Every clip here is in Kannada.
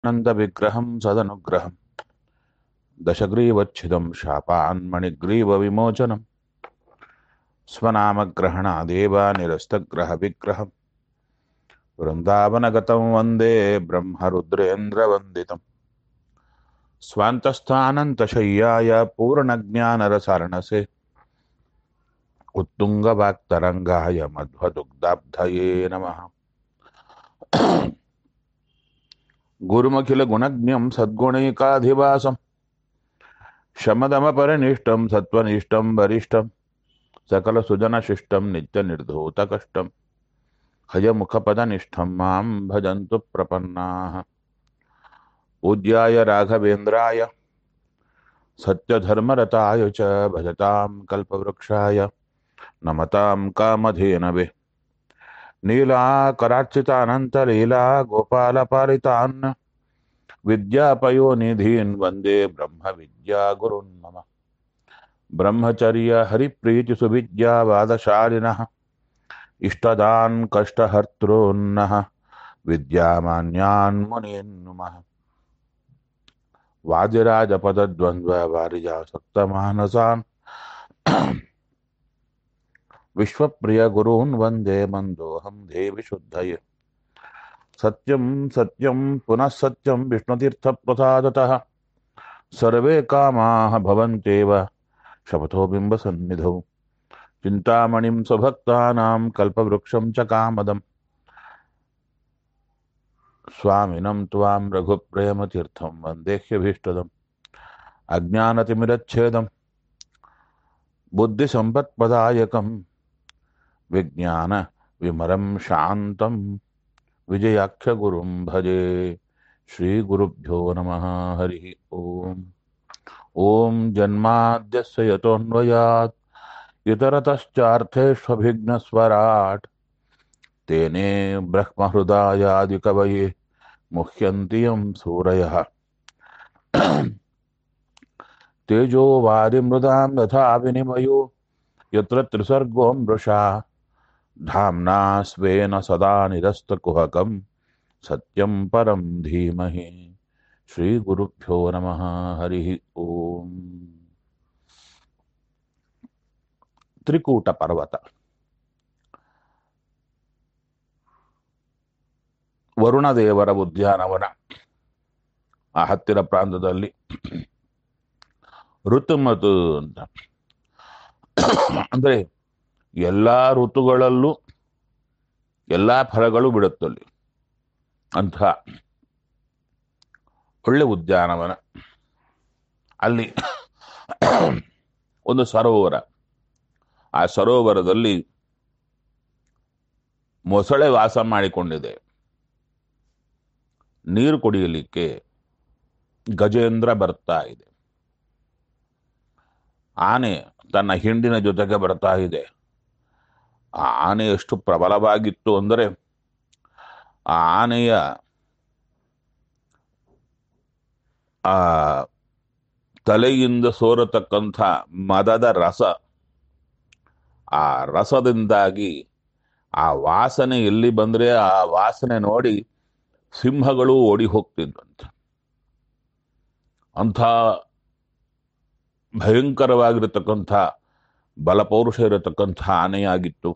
नन्दविग्रहं सदनुग्रहं दशग्रीवच्छिदं शापान्मणिग्रीवविमोचनं स्वनामग्रहणादेव निरस्तग्रहविग्रहं वृन्दावनगतं वन्दे ब्रह्मरुद्रेन्द्रवन्दितं स्वान्तस्थानन्तशय्याय पूर्णज्ञानरसारणसे उत्तुङ्गवाक्तरङ्गाय मध्वदुग्धाब्धये नमः गुरुमखिलगुणज्ञं सद्गुणैकाधिवासं शमदमपरिनिष्टं सत्त्वनिष्ठं वरिष्ठं सकलसुजनशिष्टं नित्यनिर्धूतकष्टं हयमुखपदनिष्ठं मां भजन्तु प्रपन्नाः पूज्याय राघवेन्द्राय सत्यधर्मरताय च भजतां कल्पवृक्षाय नमतां कामधेनवे नीलाकरार्चितानन्तलीला गोपालपालितान् विद्यापयोनिधीन् वन्दे ब्रह्मविद्यागुरुन् मम ब्रह्मचर्यहरिप्रीतिसुविद्यावादशालिनः इष्टदान् कष्टहर्तॄन्नः विद्यामान्यान् मुनीन् नुमः वादिराजपदद्वन्द्ववारिजासक्तमानसान् विश्वप्रियगुरून् वन्दे मन्दोऽहं देवि शुद्धये सत्यं सत्यं पुनः सत्यं विष्णुतीर्थप्रसादतः सर्वे कामाः भवन्त्येव शपथो बिम्बसन्निधौ चिन्तामणिं स्वभक्तानां कल्पवृक्षं च कामदम् स्वामिनं त्वां रघुप्रेमतीर्थं वन्देह्यभीष्टदम् अज्ञानतिमिरच्छेदं बुद्धिसम्पत्पदायकं विज्ञानविमलं शान्तं विजयाख्यगुरुं भजे श्रीगुरुभ्यो नमः हरिः ॐ ॐ जन्माद्यस्य यतोऽन्वयात् इतरतश्चार्थेष्वभिघ्नस्वराट् तेने ब्रह्महृदायादिकवये मुह्यन्ति यं सूरयः तेजो वारिमृदां यथा विनिमयो यत्र त्रिसर्गो मृषा धाम्ना स्वेन सदा निरस्तकुहकं सत्यं परं धीमहि श्रीगुरुभ्यो नमः हरिः ॐ ತ್ರಿಕೂಟ ವರುಣದೇವರ ಉದ್ಯಾನವನ ಆ ಹತ್ತಿರ ಪ್ರಾಂತದಲ್ಲಿ ಋತುಮತು ಅಂತ ಅಂದ್ರೆ ಎಲ್ಲಾ ಋತುಗಳಲ್ಲೂ ಎಲ್ಲಾ ಫಲಗಳು ಬಿಡುತ್ತಲ್ಲಿ ಅಂಥ ಒಳ್ಳೆ ಉದ್ಯಾನವನ ಅಲ್ಲಿ ಒಂದು ಸರೋವರ ಆ ಸರೋವರದಲ್ಲಿ ಮೊಸಳೆ ವಾಸ ಮಾಡಿಕೊಂಡಿದೆ ನೀರು ಕುಡಿಯಲಿಕ್ಕೆ ಗಜೇಂದ್ರ ಬರ್ತಾ ಇದೆ ಆನೆ ತನ್ನ ಹಿಂಡಿನ ಜೊತೆಗೆ ಬರ್ತಾ ಇದೆ ಆ ಆನೆ ಎಷ್ಟು ಪ್ರಬಲವಾಗಿತ್ತು ಅಂದರೆ ಆ ಆನೆಯ ಆ ತಲೆಯಿಂದ ಸೋರತಕ್ಕಂಥ ಮದದ ರಸ ಆ ರಸದಿಂದಾಗಿ ಆ ವಾಸನೆ ಎಲ್ಲಿ ಬಂದ್ರೆ ಆ ವಾಸನೆ ನೋಡಿ ಸಿಂಹಗಳು ಓಡಿ ಹೋಗ್ತಿದ್ವಂತೆ ಅಂಥ ಭಯಂಕರವಾಗಿರತಕ್ಕಂಥ ಬಲಪೌರುಷ ಇರತಕ್ಕಂಥ ಆನೆಯಾಗಿತ್ತು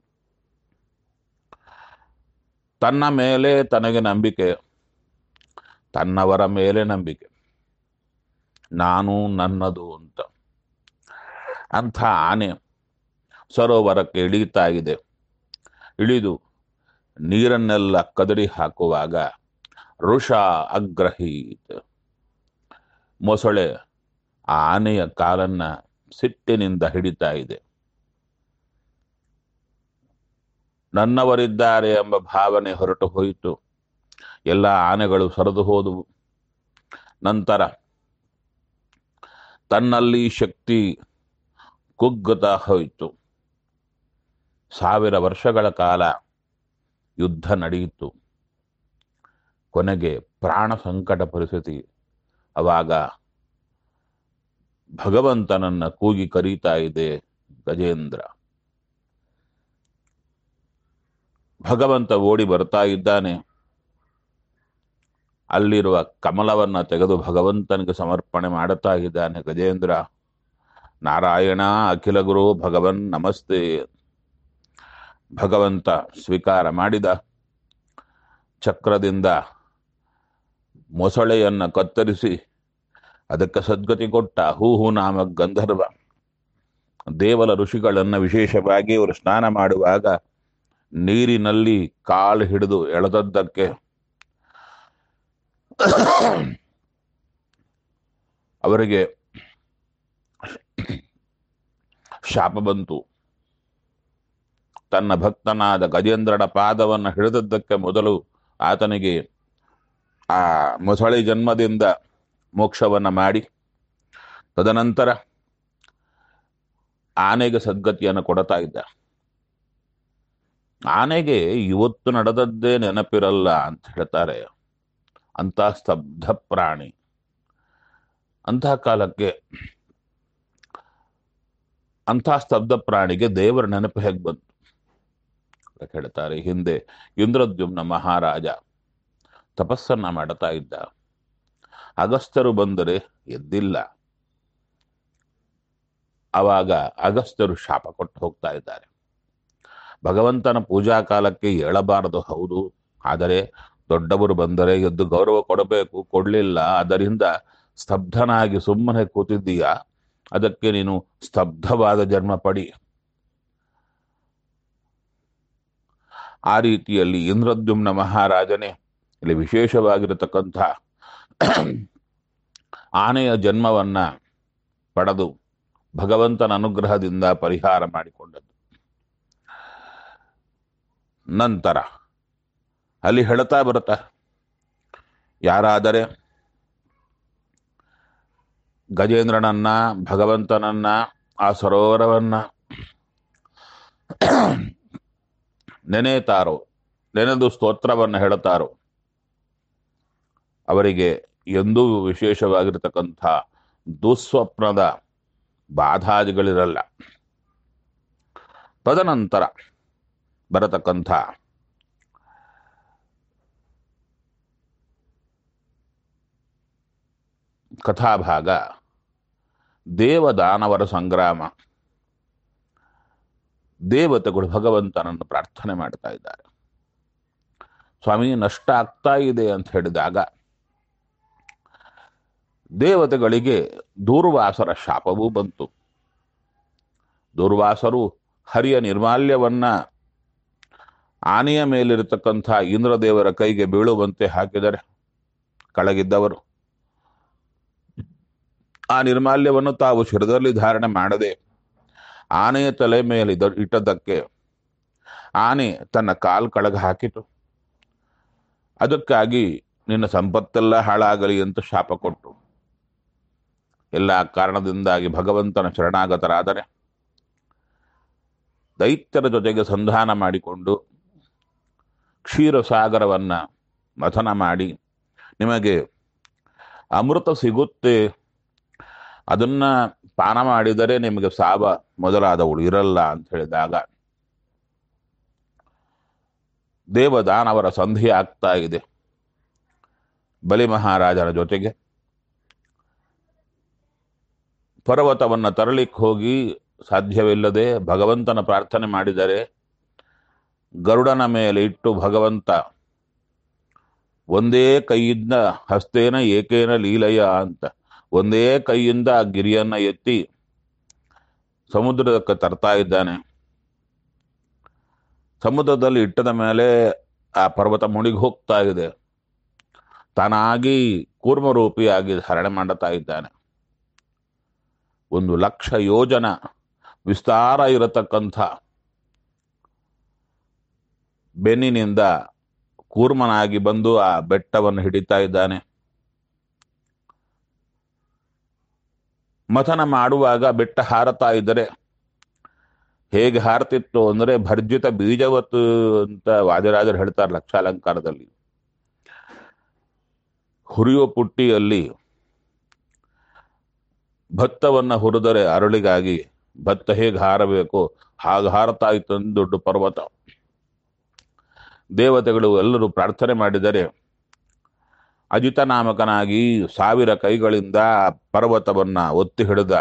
ತನ್ನ ಮೇಲೆ ತನಗೆ ನಂಬಿಕೆ ತನ್ನವರ ಮೇಲೆ ನಂಬಿಕೆ ನಾನು ನನ್ನದು ಅಂತ ಅಂಥ ಆನೆ ಸರೋವರಕ್ಕೆ ಇಳಿತಾ ಇದೆ ಇಳಿದು ನೀರನ್ನೆಲ್ಲ ಕದರಿ ಹಾಕುವಾಗ ಋಷ ಅಗ್ರಹೀತ್ ಮೊಸಳೆ ಆ ಆನೆಯ ಕಾಲನ್ನ ಸಿಟ್ಟಿನಿಂದ ಹಿಡಿತಾ ಇದೆ ನನ್ನವರಿದ್ದಾರೆ ಎಂಬ ಭಾವನೆ ಹೊರಟು ಹೋಯಿತು ಎಲ್ಲ ಆನೆಗಳು ಸರಿದು ಹೋದವು ನಂತರ ತನ್ನಲ್ಲಿ ಶಕ್ತಿ ಕುಗ್ಗುತ್ತಾ ಹೋಯಿತು ಸಾವಿರ ವರ್ಷಗಳ ಕಾಲ ಯುದ್ಧ ನಡೆಯಿತು ಕೊನೆಗೆ ಪ್ರಾಣ ಸಂಕಟ ಪರಿಸ್ಥಿತಿ ಅವಾಗ ಭಗವಂತನನ್ನ ಕೂಗಿ ಕರೀತಾ ಇದೆ ಗಜೇಂದ್ರ ಭಗವಂತ ಓಡಿ ಬರ್ತಾ ಇದ್ದಾನೆ ಅಲ್ಲಿರುವ ಕಮಲವನ್ನ ತೆಗೆದು ಭಗವಂತನಿಗೆ ಸಮರ್ಪಣೆ ಮಾಡುತ್ತಾ ಇದ್ದಾನೆ ಗಜೇಂದ್ರ ನಾರಾಯಣ ಅಖಿಲ ಗುರು ಭಗವನ್ ನಮಸ್ತೆ ಭಗವಂತ ಸ್ವೀಕಾರ ಮಾಡಿದ ಚಕ್ರದಿಂದ ಮೊಸಳೆಯನ್ನ ಕತ್ತರಿಸಿ ಅದಕ್ಕೆ ಸದ್ಗತಿ ಕೊಟ್ಟ ಹೂ ಹೂ ನಾಮ ಗಂಧರ್ವ ದೇವಲ ಋಷಿಗಳನ್ನ ವಿಶೇಷವಾಗಿ ಅವರು ಸ್ನಾನ ಮಾಡುವಾಗ ನೀರಿನಲ್ಲಿ ಕಾಲು ಹಿಡಿದು ಎಳೆದದ್ದಕ್ಕೆ ಅವರಿಗೆ ಶಾಪ ಬಂತು ತನ್ನ ಭಕ್ತನಾದ ಗಜೇಂದ್ರನ ಪಾದವನ್ನು ಹಿಡಿದದ್ದಕ್ಕೆ ಮೊದಲು ಆತನಿಗೆ ಆ ಮೊಸಳೆ ಜನ್ಮದಿಂದ ಮೋಕ್ಷವನ್ನ ಮಾಡಿ ತದನಂತರ ಆನೆಗೆ ಸದ್ಗತಿಯನ್ನು ಕೊಡ್ತಾ ಇದ್ದ ಆನೆಗೆ ಇವತ್ತು ನಡೆದದ್ದೇ ನೆನಪಿರಲ್ಲ ಅಂತ ಹೇಳ್ತಾರೆ ಅಂತ ಸ್ತಬ್ಧ ಪ್ರಾಣಿ ಅಂತಹ ಕಾಲಕ್ಕೆ ಅಂಥ ಸ್ತಬ್ಧ ಪ್ರಾಣಿಗೆ ದೇವರ ನೆನಪು ಹೇಗೆ ಬಂತು ಅಂತ ಹೇಳ್ತಾರೆ ಹಿಂದೆ ಇಂದ್ರದ್ಯುಮ್ನ ಮಹಾರಾಜ ತಪಸ್ಸನ್ನ ಮಾಡ್ತಾ ಇದ್ದ ಅಗಸ್ತ್ಯರು ಬಂದರೆ ಎದ್ದಿಲ್ಲ ಆವಾಗ ಅಗಸ್ತ್ಯರು ಶಾಪ ಕೊಟ್ಟು ಹೋಗ್ತಾ ಇದ್ದಾರೆ ಭಗವಂತನ ಪೂಜಾ ಕಾಲಕ್ಕೆ ಏಳಬಾರದು ಹೌದು ಆದರೆ ದೊಡ್ಡವರು ಬಂದರೆ ಎದ್ದು ಗೌರವ ಕೊಡಬೇಕು ಕೊಡ್ಲಿಲ್ಲ ಅದರಿಂದ ಸ್ತಬ್ಧನಾಗಿ ಸುಮ್ಮನೆ ಕೂತಿದ್ದೀಯಾ ಅದಕ್ಕೆ ನೀನು ಸ್ತಬ್ಧವಾದ ಜನ್ಮ ಪಡಿ ಆ ರೀತಿಯಲ್ಲಿ ಇಂದ್ರದ್ಯುಮ್ನ ಮಹಾರಾಜನೇ ಇಲ್ಲಿ ವಿಶೇಷವಾಗಿರತಕ್ಕಂಥ ಆನೆಯ ಜನ್ಮವನ್ನ ಪಡೆದು ಭಗವಂತನ ಅನುಗ್ರಹದಿಂದ ಪರಿಹಾರ ಮಾಡಿಕೊಂಡದ್ದು ನಂತರ ಅಲ್ಲಿ ಹೇಳ್ತಾ ಬರುತ್ತಾ ಯಾರಾದರೆ ಗಜೇಂದ್ರನನ್ನ ಭಗವಂತನನ್ನ ಆ ಸರೋವರವನ್ನ ನೆನೆತಾರೋ ನೆನೆದು ಸ್ತೋತ್ರವನ್ನು ಹೇಳುತ್ತಾರೋ ಅವರಿಗೆ ಎಂದೂ ವಿಶೇಷವಾಗಿರತಕ್ಕಂಥ ದುಸ್ವಪ್ನದ ಬಾಧಾದಿಗಳಿರಲ್ಲ ತದನಂತರ ಬರತಕ್ಕಂಥ ಕಥಾಭಾಗ ದೇವದಾನವರ ಸಂಗ್ರಾಮ ದೇವತೆಗಳು ಭಗವಂತನನ್ನು ಪ್ರಾರ್ಥನೆ ಮಾಡ್ತಾ ಇದ್ದಾರೆ ಸ್ವಾಮಿ ನಷ್ಟ ಆಗ್ತಾ ಇದೆ ಅಂತ ಹೇಳಿದಾಗ ದೇವತೆಗಳಿಗೆ ದೂರ್ವಾಸರ ಶಾಪವೂ ಬಂತು ದುರ್ವಾಸರು ಹರಿಯ ನಿರ್ಮಾಲ್ಯವನ್ನ ಆನೆಯ ಮೇಲಿರತಕ್ಕಂಥ ಇಂದ್ರದೇವರ ಕೈಗೆ ಬೀಳುವಂತೆ ಹಾಕಿದರೆ ಕೆಳಗಿದ್ದವರು ಆ ನಿರ್ಮಾಲ್ಯವನ್ನು ತಾವು ಶಿರದಲ್ಲಿ ಧಾರಣೆ ಮಾಡದೆ ಆನೆಯ ತಲೆ ಮೇಲೆ ಇದ- ಇಟ್ಟದ್ದಕ್ಕೆ ಆನೆ ತನ್ನ ಕಾಲ್ ಕೆಳಗೆ ಹಾಕಿತು ಅದಕ್ಕಾಗಿ ನಿನ್ನ ಸಂಪತ್ತೆಲ್ಲ ಹಾಳಾಗಲಿ ಅಂತ ಶಾಪ ಕೊಟ್ಟು ಎಲ್ಲ ಕಾರಣದಿಂದಾಗಿ ಭಗವಂತನ ಶರಣಾಗತರಾದರೆ ದೈತ್ಯರ ಜೊತೆಗೆ ಸಂಧಾನ ಮಾಡಿಕೊಂಡು ಕ್ಷೀರಸಾಗರವನ್ನ ಮಥನ ಮಾಡಿ ನಿಮಗೆ ಅಮೃತ ಸಿಗುತ್ತೆ ಅದನ್ನ ಪಾನ ಮಾಡಿದರೆ ನಿಮಗೆ ಸಾವ ಮೊದಲಾದವಳು ಇರಲ್ಲ ಅಂತ ಹೇಳಿದಾಗ ದೇವದಾನವರ ಸಂಧಿ ಆಗ್ತಾ ಇದೆ ಬಲಿ ಮಹಾರಾಜನ ಜೊತೆಗೆ ಪರ್ವತವನ್ನ ತರಲಿಕ್ಕೆ ಹೋಗಿ ಸಾಧ್ಯವಿಲ್ಲದೆ ಭಗವಂತನ ಪ್ರಾರ್ಥನೆ ಮಾಡಿದರೆ ಗರುಡನ ಮೇಲೆ ಇಟ್ಟು ಭಗವಂತ ಒಂದೇ ಕೈಯಿಂದ ಹಸ್ತೇನ ಏಕೇನ ಲೀಲಯ ಅಂತ ಒಂದೇ ಕೈಯಿಂದ ಆ ಗಿರಿಯನ್ನ ಎತ್ತಿ ಸಮುದ್ರಕ್ಕೆ ತರ್ತಾ ಇದ್ದಾನೆ ಸಮುದ್ರದಲ್ಲಿ ಇಟ್ಟದ ಮೇಲೆ ಆ ಪರ್ವತ ಮುಣಿಗೆ ಹೋಗ್ತಾ ಇದೆ ತಾನಾಗಿ ಕೂರ್ಮರೂಪಿಯಾಗಿ ಧಾರಣೆ ಮಾಡುತ್ತಾ ಇದ್ದಾನೆ ಒಂದು ಲಕ್ಷ ಯೋಜನ ವಿಸ್ತಾರ ಇರತಕ್ಕಂಥ ಬೆನ್ನಿನಿಂದ ಕೂರ್ಮನಾಗಿ ಬಂದು ಆ ಬೆಟ್ಟವನ್ನು ಹಿಡಿತಾ ಇದ್ದಾನೆ ಮಥನ ಮಾಡುವಾಗ ಬೆಟ್ಟ ಹಾರತಾ ಇದ್ದರೆ ಹೇಗೆ ಹಾರತಿತ್ತು ಅಂದರೆ ಭರ್ಜಿತ ಬೀಜವತ್ತು ಅಂತ ವಾದಿರಾಜರು ಹೇಳ್ತಾರೆ ಲಕ್ಷಾಲಂಕಾರದಲ್ಲಿ ಹುರಿಯುವ ಪುಟ್ಟಿಯಲ್ಲಿ ಭತ್ತವನ್ನ ಹುರಿದರೆ ಅರಳಿಗಾಗಿ ಭತ್ತ ಹೇಗೆ ಹಾರಬೇಕು ಹಾಗೆ ಹಾರತಾ ಇತ್ತು ಒಂದು ದೊಡ್ಡ ಪರ್ವತ ದೇವತೆಗಳು ಎಲ್ಲರೂ ಪ್ರಾರ್ಥನೆ ಮಾಡಿದರೆ ಅಜಿತ ನಾಮಕನಾಗಿ ಸಾವಿರ ಕೈಗಳಿಂದ ಪರ್ವತವನ್ನ ಒತ್ತಿ ಹಿಡಿದ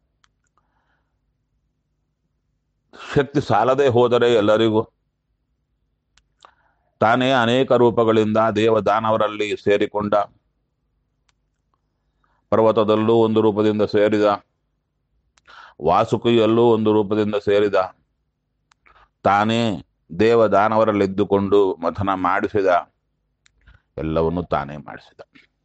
ಶಕ್ತಿ ಸಾಲದೆ ಹೋದರೆ ಎಲ್ಲರಿಗೂ ತಾನೇ ಅನೇಕ ರೂಪಗಳಿಂದ ದೇವದಾನವರಲ್ಲಿ ಸೇರಿಕೊಂಡ ಪರ್ವತದಲ್ಲೂ ಒಂದು ರೂಪದಿಂದ ಸೇರಿದ ವಾಸುಕಿಯಲ್ಲೂ ಒಂದು ರೂಪದಿಂದ ಸೇರಿದ ತಾನೇ ದೇವದಾನವರಲ್ಲಿದ್ದುಕೊಂಡು ಮಥನ ಮಾಡಿಸಿದ ಎಲ್ಲವನ್ನು ತಾನೇ ಮಾಡಿಸಿದ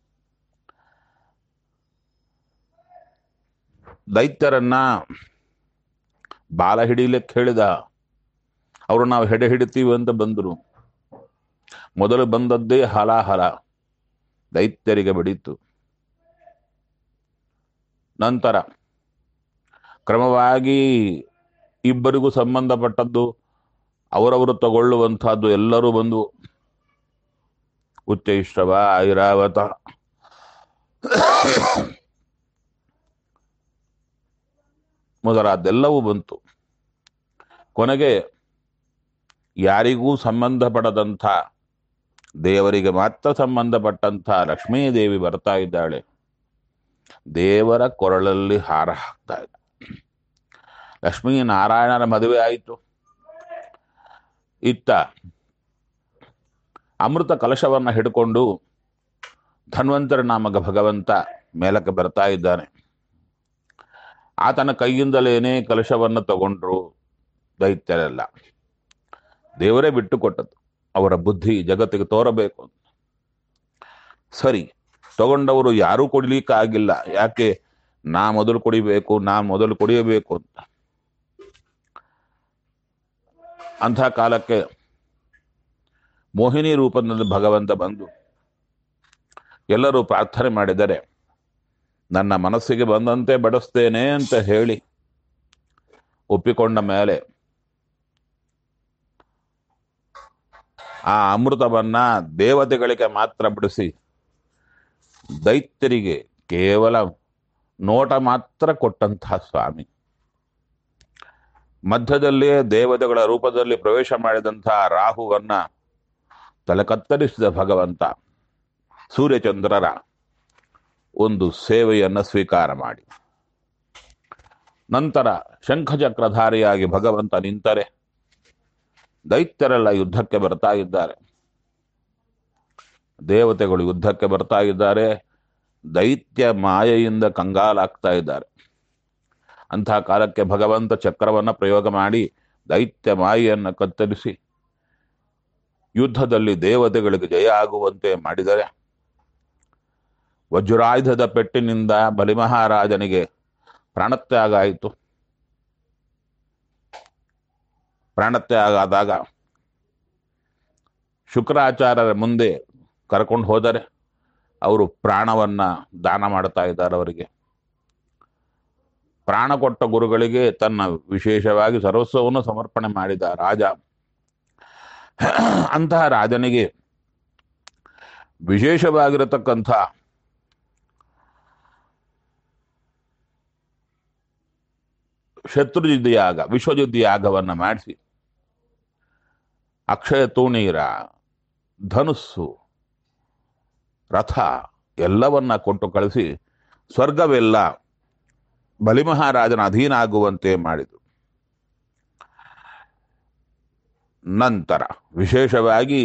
ದೈತ್ಯರನ್ನ ಬಾಲ ಹಿಡಿಲಿಕ್ಕೆ ಹೇಳಿದ ಅವರು ನಾವು ಹೆಡೆ ಹಿಡಿತೀವಿ ಅಂತ ಬಂದರು ಮೊದಲು ಬಂದದ್ದೇ ಹಲಾಹಲ ದೈತ್ಯರಿಗೆ ಬಡಿತು ನಂತರ ಕ್ರಮವಾಗಿ ಇಬ್ಬರಿಗೂ ಸಂಬಂಧಪಟ್ಟದ್ದು ಅವರವರು ತಗೊಳ್ಳುವಂತಹದ್ದು ಎಲ್ಲರೂ ಬಂದು ಉಚ್ಚೈಶ್ರವ ಐರಾವತ ಮೊದಲಾದ್ದೆಲ್ಲವೂ ಬಂತು ಕೊನೆಗೆ ಯಾರಿಗೂ ಸಂಬಂಧಪಡದಂಥ ದೇವರಿಗೆ ಮಾತ್ರ ಸಂಬಂಧಪಟ್ಟಂಥ ಲಕ್ಷ್ಮೀದೇವಿ ಬರ್ತಾ ಇದ್ದಾಳೆ ದೇವರ ಕೊರಳಲ್ಲಿ ಹಾರ ಹಾಕ್ತಾ ಇದ್ದ ಲಕ್ಷ್ಮೀ ನಾರಾಯಣನ ಮದುವೆ ಆಯಿತು ಇತ್ತ ಅಮೃತ ಕಲಶವನ್ನ ಹಿಡ್ಕೊಂಡು ಧನ್ವಂತರ ನಾಮಕ ಭಗವಂತ ಮೇಲಕ್ಕೆ ಬರ್ತಾ ಇದ್ದಾನೆ ಆತನ ಕೈಯಿಂದಲೇನೆ ಕಲಶವನ್ನು ತಗೊಂಡ್ರು ದೈತ್ಯರೆಲ್ಲ ದೇವರೇ ಬಿಟ್ಟು ಕೊಟ್ಟದ್ದು ಅವರ ಬುದ್ಧಿ ಜಗತ್ತಿಗೆ ತೋರಬೇಕು ಅಂತ ಸರಿ ತಗೊಂಡವರು ಯಾರೂ ಕೊಡ್ಲಿಕ್ಕಾಗಿಲ್ಲ ಯಾಕೆ ನಾ ಮೊದಲು ಕುಡಿಬೇಕು ನಾ ಮೊದಲು ಕುಡಿಯಬೇಕು ಅಂತ ಅಂಥ ಕಾಲಕ್ಕೆ ಮೋಹಿನಿ ರೂಪದಲ್ಲಿ ಭಗವಂತ ಬಂದು ಎಲ್ಲರೂ ಪ್ರಾರ್ಥನೆ ಮಾಡಿದರೆ ನನ್ನ ಮನಸ್ಸಿಗೆ ಬಂದಂತೆ ಬಡಿಸ್ತೇನೆ ಅಂತ ಹೇಳಿ ಒಪ್ಪಿಕೊಂಡ ಮೇಲೆ ಆ ಅಮೃತವನ್ನ ದೇವತೆಗಳಿಗೆ ಮಾತ್ರ ಬಿಡಿಸಿ ದೈತ್ಯರಿಗೆ ಕೇವಲ ನೋಟ ಮಾತ್ರ ಕೊಟ್ಟಂತಹ ಸ್ವಾಮಿ ಮಧ್ಯದಲ್ಲಿಯೇ ದೇವತೆಗಳ ರೂಪದಲ್ಲಿ ಪ್ರವೇಶ ಮಾಡಿದಂತಹ ರಾಹುವನ್ನ ತಲೆ ಕತ್ತರಿಸಿದ ಭಗವಂತ ಸೂರ್ಯಚಂದ್ರರ ಒಂದು ಸೇವೆಯನ್ನ ಸ್ವೀಕಾರ ಮಾಡಿ ನಂತರ ಶಂಖಚಕ್ರಧಾರಿಯಾಗಿ ಭಗವಂತ ನಿಂತರೆ ದೈತ್ಯರೆಲ್ಲ ಯುದ್ಧಕ್ಕೆ ಬರ್ತಾ ಇದ್ದಾರೆ ದೇವತೆಗಳು ಯುದ್ಧಕ್ಕೆ ಬರ್ತಾ ಇದ್ದಾರೆ ದೈತ್ಯ ಮಾಯೆಯಿಂದ ಕಂಗಾಲಾಗ್ತಾ ಇದ್ದಾರೆ ಅಂತಹ ಕಾಲಕ್ಕೆ ಭಗವಂತ ಚಕ್ರವನ್ನ ಪ್ರಯೋಗ ಮಾಡಿ ದೈತ್ಯ ಮಾಯೆಯನ್ನು ಕತ್ತರಿಸಿ ಯುದ್ಧದಲ್ಲಿ ದೇವತೆಗಳಿಗೆ ಜಯ ಆಗುವಂತೆ ಮಾಡಿದರೆ ವಜ್ರಾಯುಧದ ಪೆಟ್ಟಿನಿಂದ ಬಲಿಮಹಾರಾಜನಿಗೆ ಪ್ರಾಣತ್ಯಾಗ ಆಯಿತು ಪ್ರಾಣತ್ಯಾಗ ಆದಾಗ ಶುಕ್ರಾಚಾರ್ಯರ ಮುಂದೆ ಕರ್ಕೊಂಡು ಹೋದರೆ ಅವರು ಪ್ರಾಣವನ್ನ ದಾನ ಮಾಡ್ತಾ ಇದ್ದಾರೆ ಅವರಿಗೆ ಪ್ರಾಣ ಕೊಟ್ಟ ಗುರುಗಳಿಗೆ ತನ್ನ ವಿಶೇಷವಾಗಿ ಸರ್ವಸ್ವವನ್ನು ಸಮರ್ಪಣೆ ಮಾಡಿದ ರಾಜ ಅಂತಹ ರಾಜನಿಗೆ ವಿಶೇಷವಾಗಿರತಕ್ಕಂಥ ಶತ್ರುಯುದ್ಧ ಯಾಗ ವಿಶ್ವಯುದ್ಧ ಯಾಗವನ್ನ ಮಾಡಿಸಿ ಅಕ್ಷಯ ತೂಣೀರ ಧನುಸ್ಸು ರಥ ಎಲ್ಲವನ್ನ ಕೊಟ್ಟು ಕಳಿಸಿ ಸ್ವರ್ಗವೆಲ್ಲ ಬಲಿಮಹಾರಾಜನ ಅಧೀನ ಆಗುವಂತೆ ಮಾಡಿದರು ನಂತರ ವಿಶೇಷವಾಗಿ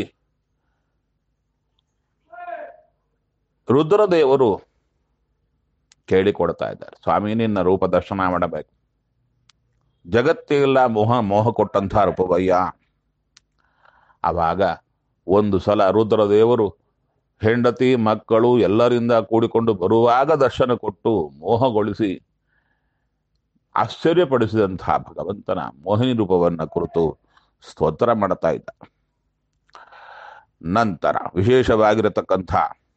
ರುದ್ರದೇವರು ಕೇಳಿಕೊಡ್ತಾ ಇದ್ದಾರೆ ಸ್ವಾಮಿ ನಿನ್ನ ರೂಪ ದರ್ಶನ ಮಾಡಬೇಕು ಜಗತ್ತಿಗೆಲ್ಲ ಮೋಹ ಮೋಹ ಕೊಟ್ಟಂಥ ರೂಪವಯ್ಯ ಆವಾಗ ಒಂದು ಸಲ ರುದ್ರದೇವರು ಹೆಂಡತಿ ಮಕ್ಕಳು ಎಲ್ಲರಿಂದ ಕೂಡಿಕೊಂಡು ಬರುವಾಗ ದರ್ಶನ ಕೊಟ್ಟು ಮೋಹಗೊಳಿಸಿ ಆಶ್ಚರ್ಯಪಡಿಸಿದಂತಹ ಭಗವಂತನ ಮೋಹಿನಿ ರೂಪವನ್ನ ಕುರಿತು ಸ್ತೋತ್ರ ಮಾಡ್ತಾ ಇದ್ದ ನಂತರ ವಿಶೇಷವಾಗಿರತಕ್ಕಂಥ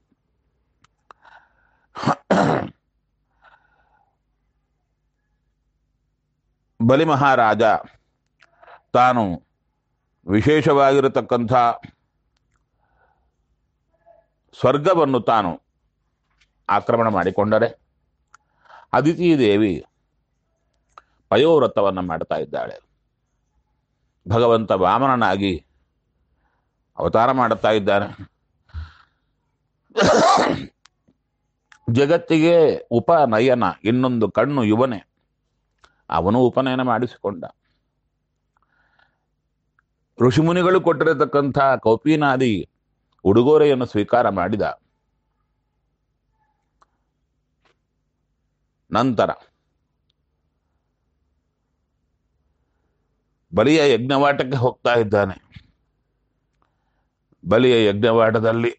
ಬಲಿ ಮಹಾರಾಜ ತಾನು ವಿಶೇಷವಾಗಿರತಕ್ಕಂಥ ಸ್ವರ್ಗವನ್ನು ತಾನು ಆಕ್ರಮಣ ಮಾಡಿಕೊಂಡರೆ ಅದಿತಿ ದೇವಿ ಪಯೋವ್ರತವನ್ನು ಮಾಡ್ತಾ ಇದ್ದಾಳೆ ಭಗವಂತ ವಾಮನನಾಗಿ ಅವತಾರ ಮಾಡುತ್ತಾ ಇದ್ದಾನೆ ಜಗತ್ತಿಗೆ ಉಪನಯನ ಇನ್ನೊಂದು ಕಣ್ಣು ಇವನೇ ಅವನು ಉಪನಯನ ಮಾಡಿಸಿಕೊಂಡ ಋಷಿಮುನಿಗಳು ಕೊಟ್ಟಿರತಕ್ಕಂಥ ಕೌಪೀನಾದಿ ಉಡುಗೊರೆಯನ್ನು ಸ್ವೀಕಾರ ಮಾಡಿದ ನಂತರ ಬಲಿಯ ಯಜ್ಞವಾಟಕ್ಕೆ ಹೋಗ್ತಾ ಇದ್ದಾನೆ ಬಲಿಯ ಯಜ್ಞವಾಟದಲ್ಲಿ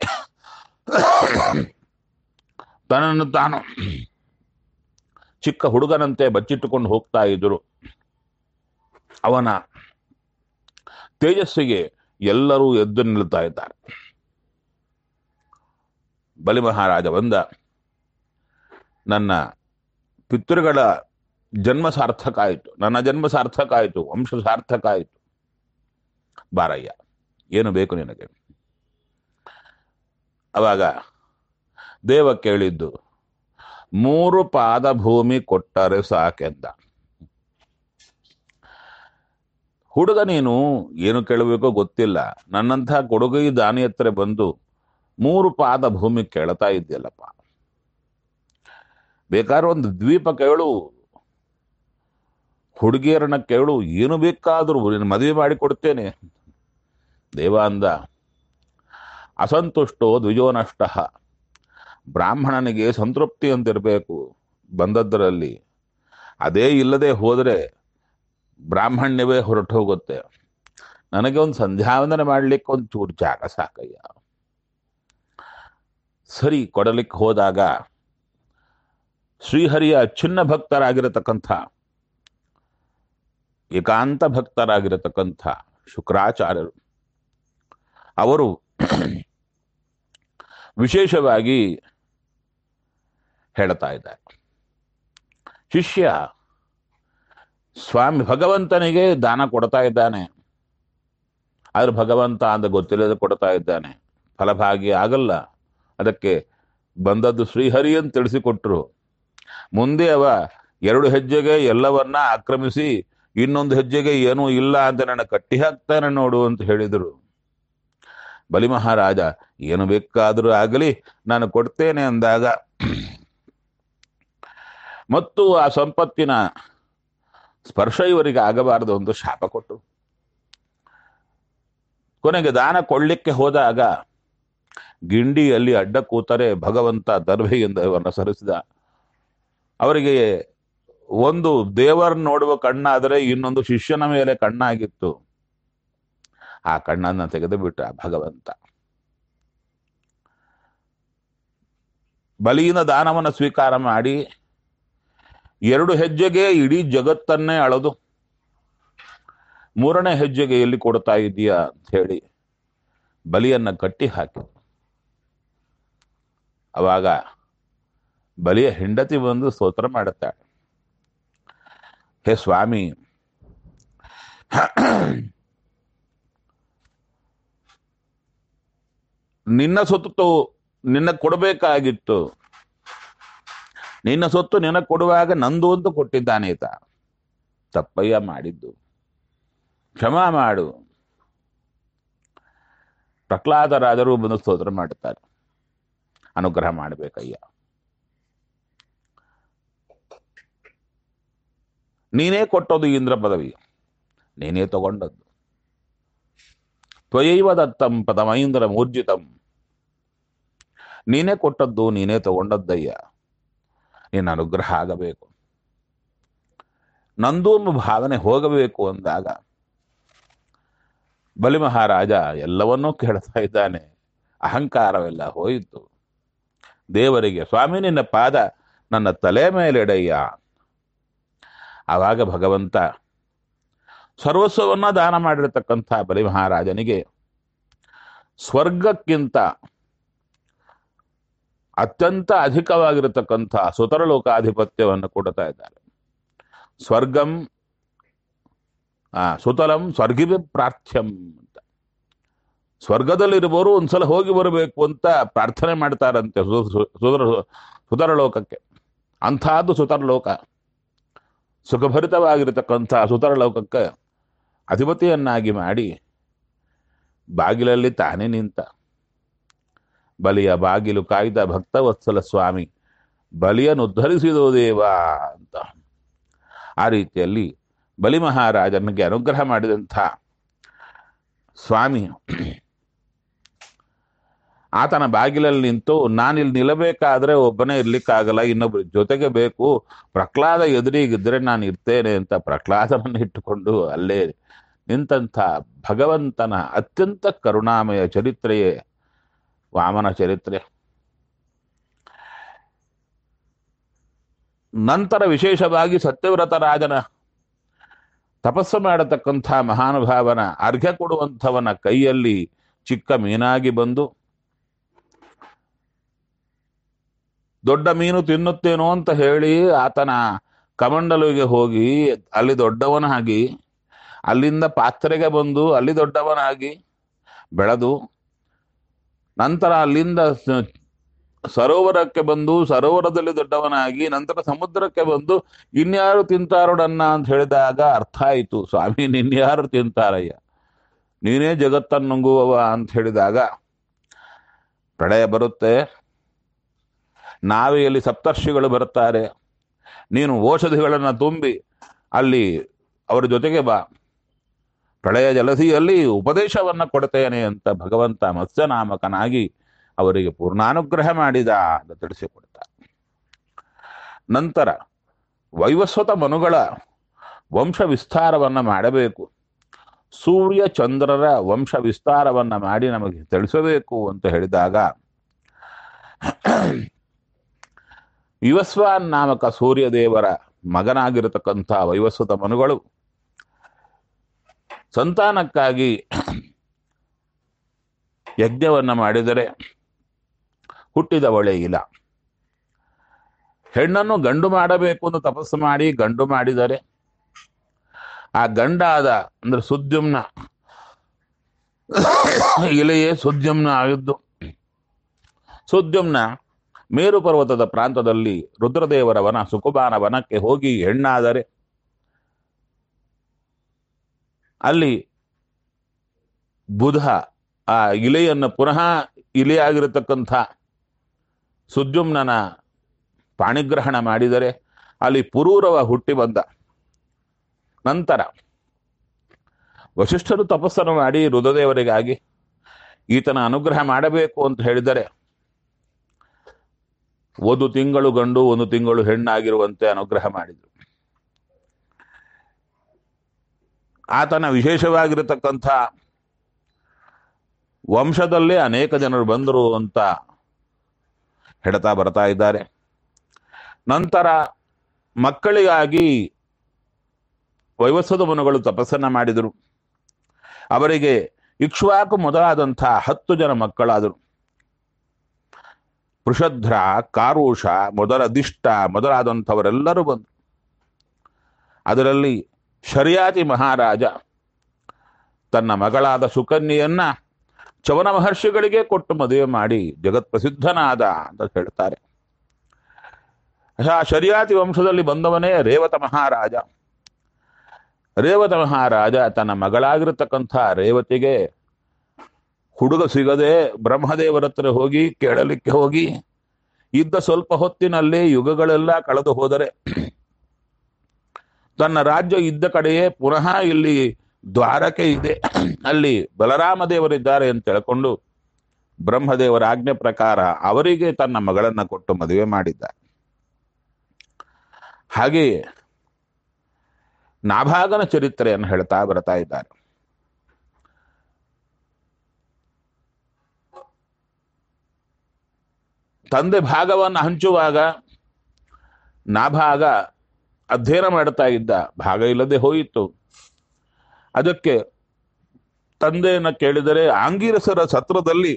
ತನ್ನನ್ನು ತಾನು ಚಿಕ್ಕ ಹುಡುಗನಂತೆ ಬಚ್ಚಿಟ್ಟುಕೊಂಡು ಹೋಗ್ತಾ ಇದ್ರು ಅವನ ತೇಜಸ್ಸಿಗೆ ಎಲ್ಲರೂ ಎದ್ದು ನಿಲ್ತಾ ಇದ್ದಾರೆ ಬಲಿ ಮಹಾರಾಜ ಬಂದ ನನ್ನ ಪಿತೃಗಳ ಜನ್ಮ ಸಾರ್ಥಕ ಆಯಿತು ನನ್ನ ಜನ್ಮ ಸಾರ್ಥಕ ಆಯಿತು ವಂಶ ಸಾರ್ಥಕ ಆಯಿತು ಬಾರಯ್ಯ ಏನು ಬೇಕು ನಿನಗೆ ಅವಾಗ ದೇವ ಕೇಳಿದ್ದು ಮೂರು ಪಾದ ಭೂಮಿ ಕೊಟ್ಟರೆ ಸಾಕೆಂದ ಹುಡುಗ ನೀನು ಏನು ಕೇಳಬೇಕೋ ಗೊತ್ತಿಲ್ಲ ನನ್ನಂಥ ಕೊಡುಗೈ ದಾನಿ ಹತ್ರ ಬಂದು ಮೂರು ಪಾದ ಭೂಮಿ ಕೇಳ್ತಾ ಇದ್ಯಲ್ಲಪ್ಪ ಬೇಕಾದ್ರೆ ಒಂದು ದ್ವೀಪ ಕೇಳು ಹುಡುಗಿಯರನ್ನ ಕೇಳು ಏನು ಬೇಕಾದರೂ ನೀನು ಮದುವೆ ಮಾಡಿ ಕೊಡ್ತೇನೆ ದೇವ ಅಂದ ಅಸಂತುಷ್ಟೋ ದ್ವಿಜೋ ನಷ್ಟ ಬ್ರಾಹ್ಮಣನಿಗೆ ಸಂತೃಪ್ತಿ ಅಂತಿರಬೇಕು ಬಂದದ್ದರಲ್ಲಿ ಅದೇ ಇಲ್ಲದೆ ಹೋದರೆ ಬ್ರಾಹ್ಮಣ್ಯವೇ ಹೊರಟು ಹೋಗುತ್ತೆ ನನಗೆ ಒಂದು ಸಂಧ್ಯಾವಂದನೆ ಮಾಡ್ಲಿಕ್ಕೆ ಒಂದು ಚೂರು ಜಾಗ ಸಾಕಯ್ಯ ಸರಿ ಕೊಡಲಿಕ್ಕೆ ಹೋದಾಗ ಶ್ರೀಹರಿಯ ಚಿನ್ನ ಭಕ್ತರಾಗಿರತಕ್ಕಂಥ ಏಕಾಂತ ಭಕ್ತರಾಗಿರತಕ್ಕಂಥ ಶುಕ್ರಾಚಾರ್ಯರು ಅವರು ವಿಶೇಷವಾಗಿ ಹೇಳ್ತಾ ಇದ್ದಾರೆ ಶಿಷ್ಯ ಸ್ವಾಮಿ ಭಗವಂತನಿಗೆ ದಾನ ಕೊಡ್ತಾ ಇದ್ದಾನೆ ಆದ್ರೆ ಭಗವಂತ ಅಂತ ಗೊತ್ತಿಲ್ಲದೆ ಕೊಡ್ತಾ ಇದ್ದಾನೆ ಫಲಭಾಗಿ ಆಗಲ್ಲ ಅದಕ್ಕೆ ಬಂದದ್ದು ಶ್ರೀಹರಿ ಅಂತ ತಿಳಿಸಿಕೊಟ್ರು ಮುಂದೆ ಅವ ಎರಡು ಹೆಜ್ಜೆಗೆ ಎಲ್ಲವನ್ನ ಆಕ್ರಮಿಸಿ ಇನ್ನೊಂದು ಹೆಜ್ಜೆಗೆ ಏನೂ ಇಲ್ಲ ಅಂತ ನನ್ನ ಕಟ್ಟಿ ಹಾಕ್ತಾನೆ ನೋಡು ಅಂತ ಹೇಳಿದರು ಬಲಿ ಮಹಾರಾಜ ಏನು ಬೇಕಾದರೂ ಆಗಲಿ ನಾನು ಕೊಡ್ತೇನೆ ಅಂದಾಗ ಮತ್ತು ಆ ಸಂಪತ್ತಿನ ಸ್ಪರ್ಶ ಇವರಿಗೆ ಆಗಬಾರದು ಒಂದು ಶಾಪ ಕೊಟ್ಟರು ಕೊನೆಗೆ ದಾನ ಕೊಡ್ಲಿಕ್ಕೆ ಹೋದಾಗ ಗಿಂಡಿಯಲ್ಲಿ ಅಡ್ಡ ಕೂತರೆ ಭಗವಂತ ದರ್ಭೆಯಿಂದ ಇವರನ್ನು ಸರಿಸಿದ ಅವರಿಗೆ ಒಂದು ದೇವರನ್ನ ನೋಡುವ ಕಣ್ಣಾದರೆ ಇನ್ನೊಂದು ಶಿಷ್ಯನ ಮೇಲೆ ಕಣ್ಣಾಗಿತ್ತು ಆ ಕಣ್ಣನ್ನ ತೆಗೆದು ಬಿಟ್ಟ ಭಗವಂತ ಬಲಿಯಿಂದ ದಾನವನ್ನು ಸ್ವೀಕಾರ ಮಾಡಿ ಎರಡು ಹೆಜ್ಜೆಗೆ ಇಡೀ ಜಗತ್ತನ್ನೇ ಅಳದು ಮೂರನೇ ಹೆಜ್ಜೆಗೆ ಎಲ್ಲಿ ಕೊಡ್ತಾ ಇದೀಯಾ ಅಂತ ಹೇಳಿ ಬಲಿಯನ್ನ ಕಟ್ಟಿ ಹಾಕಿ ಅವಾಗ ಬಲಿಯ ಹೆಂಡತಿ ಬಂದು ಸ್ತೋತ್ರ ಮಾಡುತ್ತಾಳೆ ಹೇ ಸ್ವಾಮಿ ನಿನ್ನ ಸೊತ್ತು ನಿನ್ನ ಕೊಡಬೇಕಾಗಿತ್ತು ನಿನ್ನ ಸೊತ್ತು ನಿನಗೆ ಕೊಡುವಾಗ ನಂದು ಅಂತ ಕೊಟ್ಟಿದ್ದಾನೆ ಈತ ತಪ್ಪಯ್ಯ ಮಾಡಿದ್ದು ಕ್ಷಮಾ ಮಾಡು ಪ್ರಹ್ಲಾದರಾಜರು ಬಂದು ಸ್ತೋತ್ರ ಮಾಡುತ್ತಾರೆ ಅನುಗ್ರಹ ಮಾಡಬೇಕಯ್ಯ ನೀನೇ ಕೊಟ್ಟದ್ದು ಇಂದ್ರ ಪದವಿ ನೀನೇ ತಗೊಂಡದ್ದು ತ್ವಯೈವ ದತ್ತಂ ಪದಮೈಂದ್ರ ಮೂರ್ಜಿತಂ ನೀನೇ ಕೊಟ್ಟದ್ದು ನೀನೇ ತಗೊಂಡದ್ದಯ್ಯ ನಿನ್ನ ಅನುಗ್ರಹ ಆಗಬೇಕು ನಂದು ಎಂಬ ಭಾವನೆ ಹೋಗಬೇಕು ಅಂದಾಗ ಬಲಿ ಮಹಾರಾಜ ಎಲ್ಲವನ್ನೂ ಕೇಳ್ತಾ ಇದ್ದಾನೆ ಅಹಂಕಾರವೆಲ್ಲ ಹೋಯಿತು ದೇವರಿಗೆ ಸ್ವಾಮಿ ನಿನ್ನ ಪಾದ ನನ್ನ ತಲೆ ಮೇಲೆಡೆಯ್ಯ ಆವಾಗ ಭಗವಂತ ಸರ್ವಸ್ವವನ್ನ ದಾನ ಮಾಡಿರತಕ್ಕಂಥ ಬಲಿ ಮಹಾರಾಜನಿಗೆ ಸ್ವರ್ಗಕ್ಕಿಂತ ಅತ್ಯಂತ ಅಧಿಕವಾಗಿರತಕ್ಕಂಥ ಸುತರಲೋಕಾಧಿಪತ್ಯವನ್ನು ಕೊಡ್ತಾ ಇದ್ದಾರೆ ಸ್ವರ್ಗಂ ಆ ಸುತಲಂ ಸ್ವರ್ಗಿವೆ ಪ್ರಾರ್ಥ್ಯಂ ಅಂತ ಸ್ವರ್ಗದಲ್ಲಿರುವವರು ಒಂದ್ಸಲ ಹೋಗಿ ಬರಬೇಕು ಅಂತ ಪ್ರಾರ್ಥನೆ ಮಾಡ್ತಾರಂತೆ ಸು- ಸು- ಸುತರ ಸುತರಲೋಕಕ್ಕೆ ಅಂಥದ್ದು ಸುತರಲೋಕ ಸುಖಭರಿತವಾಗಿರತಕ್ಕಂಥ ಸುತರಲೋಕಕ್ಕೆ ಅಧಿಪತಿಯನ್ನಾಗಿ ಮಾಡಿ ಬಾಗಿಲಲ್ಲಿ ತಾನೇ ನಿಂತ ಬಲಿಯ ಬಾಗಿಲು ಕಾಯ್ದ ಭಕ್ತವತ್ಸಲ ಸ್ವಾಮಿ ಬಲಿಯನ್ನು ಉದ್ಧರಿಸಿದೋ ದೇವ ಅಂತ ಆ ರೀತಿಯಲ್ಲಿ ಬಲಿ ಮಹಾರಾಜನಿಗೆ ಅನುಗ್ರಹ ಮಾಡಿದಂಥ ಸ್ವಾಮಿ ಆತನ ಬಾಗಿಲಲ್ಲಿ ನಿಂತು ನಾನಿಲ್ಲಿ ನಿಲ್ಲಬೇಕಾದ್ರೆ ಒಬ್ಬನೇ ಇರ್ಲಿಕ್ಕಾಗಲ್ಲ ಇನ್ನೊಬ್ರು ಜೊತೆಗೆ ಬೇಕು ಪ್ರಹ್ಲಾದ ಎದುರಿಗಿದ್ರೆ ನಾನು ಇರ್ತೇನೆ ಅಂತ ಪ್ರಹ್ಲಾದನನ್ನು ಇಟ್ಟುಕೊಂಡು ಅಲ್ಲೇ ನಿಂತಹ ಭಗವಂತನ ಅತ್ಯಂತ ಕರುಣಾಮಯ ಚರಿತ್ರೆಯೇ ವಾಮನ ಚರಿತ್ರೆ ನಂತರ ವಿಶೇಷವಾಗಿ ಸತ್ಯವ್ರತ ರಾಜನ ತಪಸ್ಸು ಮಾಡತಕ್ಕಂಥ ಮಹಾನುಭಾವನ ಅರ್ಘ್ಯ ಕೊಡುವಂಥವನ ಕೈಯಲ್ಲಿ ಚಿಕ್ಕ ಮೀನಾಗಿ ಬಂದು ದೊಡ್ಡ ಮೀನು ತಿನ್ನುತ್ತೇನೋ ಅಂತ ಹೇಳಿ ಆತನ ಕಮಂಡಲುವಿಗೆ ಹೋಗಿ ಅಲ್ಲಿ ದೊಡ್ಡವನಾಗಿ ಅಲ್ಲಿಂದ ಪಾತ್ರೆಗೆ ಬಂದು ಅಲ್ಲಿ ದೊಡ್ಡವನಾಗಿ ಬೆಳೆದು ನಂತರ ಅಲ್ಲಿಂದ ಸ- ಸರೋವರಕ್ಕೆ ಬಂದು ಸರೋವರದಲ್ಲಿ ದೊಡ್ಡವನಾಗಿ ನಂತರ ಸಮುದ್ರಕ್ಕೆ ಬಂದು ಇನ್ಯಾರು ತಿಂತಾರೋಡನ್ನ ಅಂತ ಹೇಳಿದಾಗ ಅರ್ಥ ಆಯಿತು ಸ್ವಾಮಿ ನಿನ್ಯಾರು ತಿಂತಾರಯ್ಯ ನೀನೇ ಜಗತ್ತನ್ನುಂಗುವವ ಅಂತ ಹೇಳಿದಾಗ ಪ್ರಳಯ ಬರುತ್ತೆ ನಾವೆಯಲ್ಲಿ ಸಪ್ತರ್ಷಿಗಳು ಬರ್ತಾರೆ ನೀನು ಔಷಧಿಗಳನ್ನು ತುಂಬಿ ಅಲ್ಲಿ ಅವರ ಜೊತೆಗೆ ಬಾ ಪ್ರಳಯ ಜಲಧಿಯಲ್ಲಿ ಉಪದೇಶವನ್ನ ಕೊಡ್ತೇನೆ ಅಂತ ಭಗವಂತ ಮತ್ಸ್ಯನಾಮಕನಾಗಿ ಅವರಿಗೆ ಪೂರ್ಣಾನುಗ್ರಹ ಮಾಡಿದ ಅಂತ ತಿಳಿಸಿಕೊಡ್ತಾರೆ ನಂತರ ವೈವಸ್ವತ ಮನುಗಳ ವಂಶ ವಿಸ್ತಾರವನ್ನ ಮಾಡಬೇಕು ಸೂರ್ಯ ಚಂದ್ರರ ವಂಶ ವಿಸ್ತಾರವನ್ನ ಮಾಡಿ ನಮಗೆ ತಿಳಿಸಬೇಕು ಅಂತ ಹೇಳಿದಾಗ ವಿವಸ್ವಾನ್ ನಾಮಕ ಸೂರ್ಯ ದೇವರ ಮಗನಾಗಿರತಕ್ಕಂಥ ವೈವಸ್ವತ ಮನುಗಳು ಸಂತಾನಕ್ಕಾಗಿ ಯಜ್ಞವನ್ನ ಮಾಡಿದರೆ ಹುಟ್ಟಿದವಳೇ ಇಲ್ಲ ಹೆಣ್ಣನ್ನು ಗಂಡು ಮಾಡಬೇಕು ಅಂತ ತಪಸ್ಸು ಮಾಡಿ ಗಂಡು ಮಾಡಿದರೆ ಆ ಗಂಡಾದ ಅಂದ್ರೆ ಸುದ್ಯುಮ್ನ ಇಲೆಯೇ ಸುದ್ಯುಮ್ನ ಆಗಿದ್ದು ಸುದ್ಯುಮ್ನ ಮೇರು ಪರ್ವತದ ಪ್ರಾಂತದಲ್ಲಿ ರುದ್ರದೇವರ ವನ ಸುಕುಮಾನ ವನಕ್ಕೆ ಹೋಗಿ ಹೆಣ್ಣಾದರೆ ಅಲ್ಲಿ ಬುಧ ಆ ಇಲೆಯನ್ನು ಪುನಃ ಇಲೆಯಾಗಿರತಕ್ಕಂಥ ಸುದ್ಯುಮ್ನನ ಪಾಣಿಗ್ರಹಣ ಮಾಡಿದರೆ ಅಲ್ಲಿ ಪುರೂರವ ಹುಟ್ಟಿ ಬಂದ ನಂತರ ವಶಿಷ್ಠರು ತಪಸ್ಸನ್ನು ಮಾಡಿ ರುದ್ರದೇವರಿಗಾಗಿ ಈತನ ಅನುಗ್ರಹ ಮಾಡಬೇಕು ಅಂತ ಹೇಳಿದರೆ ಒಂದು ತಿಂಗಳು ಗಂಡು ಒಂದು ತಿಂಗಳು ಹೆಣ್ಣಾಗಿರುವಂತೆ ಅನುಗ್ರಹ ಮಾಡಿದರು ಆತನ ವಿಶೇಷವಾಗಿರತಕ್ಕಂಥ ವಂಶದಲ್ಲೇ ಅನೇಕ ಜನರು ಬಂದರು ಅಂತ ಹೇಳ್ತಾ ಬರ್ತಾ ಇದ್ದಾರೆ ನಂತರ ಮಕ್ಕಳಿಗಾಗಿ ವೈವಸ್ವದ ಮನುಗಳು ತಪಸ್ಸನ್ನ ಮಾಡಿದರು ಅವರಿಗೆ ಇಕ್ಷ್ವಾಕು ಮೊದಲಾದಂಥ ಹತ್ತು ಜನ ಮಕ್ಕಳಾದರು ಪೃಷಧ್ರ ಕಾರುಷ ಮೊದಲ ದಿಷ್ಟ ಮೊದಲಾದಂಥವರೆಲ್ಲರೂ ಬಂದರು ಅದರಲ್ಲಿ ಶರ್ಯಾತಿ ಮಹಾರಾಜ ತನ್ನ ಮಗಳಾದ ಸುಕನ್ಯೆಯನ್ನ ಚವನ ಮಹರ್ಷಿಗಳಿಗೆ ಕೊಟ್ಟು ಮದುವೆ ಮಾಡಿ ಜಗತ್ ಪ್ರಸಿದ್ಧನಾದ ಅಂತ ಹೇಳ್ತಾರೆ ಆ ಶರ್ಯಾತಿ ವಂಶದಲ್ಲಿ ಬಂದವನೇ ರೇವತ ಮಹಾರಾಜ ರೇವತ ಮಹಾರಾಜ ತನ್ನ ಮಗಳಾಗಿರತಕ್ಕಂಥ ರೇವತಿಗೆ ಹುಡುಗ ಸಿಗದೆ ಬ್ರಹ್ಮದೇವರ ಹತ್ರ ಹೋಗಿ ಕೇಳಲಿಕ್ಕೆ ಹೋಗಿ ಇದ್ದ ಸ್ವಲ್ಪ ಹೊತ್ತಿನಲ್ಲಿ ಯುಗಗಳೆಲ್ಲ ಕಳೆದು ಹೋದರೆ ತನ್ನ ರಾಜ್ಯ ಇದ್ದ ಕಡೆಯೇ ಪುನಃ ಇಲ್ಲಿ ದ್ವಾರಕೆ ಇದೆ ಅಲ್ಲಿ ಬಲರಾಮ ದೇವರಿದ್ದಾರೆ ಅಂತ ತಿಳ್ಕೊಂಡು ಬ್ರಹ್ಮದೇವರ ಆಜ್ಞೆ ಪ್ರಕಾರ ಅವರಿಗೆ ತನ್ನ ಮಗಳನ್ನ ಕೊಟ್ಟು ಮದುವೆ ಮಾಡಿದ್ದ ಹಾಗೆಯೇ ನಾಭಾಗನ ಚರಿತ್ರೆಯನ್ನು ಹೇಳ್ತಾ ಬರ್ತಾ ಇದ್ದಾರೆ ತಂದೆ ಭಾಗವನ್ನು ಹಂಚುವಾಗ ನಾಭಾಗ ಅಧ್ಯಯನ ಮಾಡ್ತಾ ಇದ್ದ ಭಾಗ ಇಲ್ಲದೆ ಹೋಯಿತು ಅದಕ್ಕೆ ತಂದೆಯನ್ನ ಕೇಳಿದರೆ ಆಂಗಿರಸರ ಸತ್ರದಲ್ಲಿ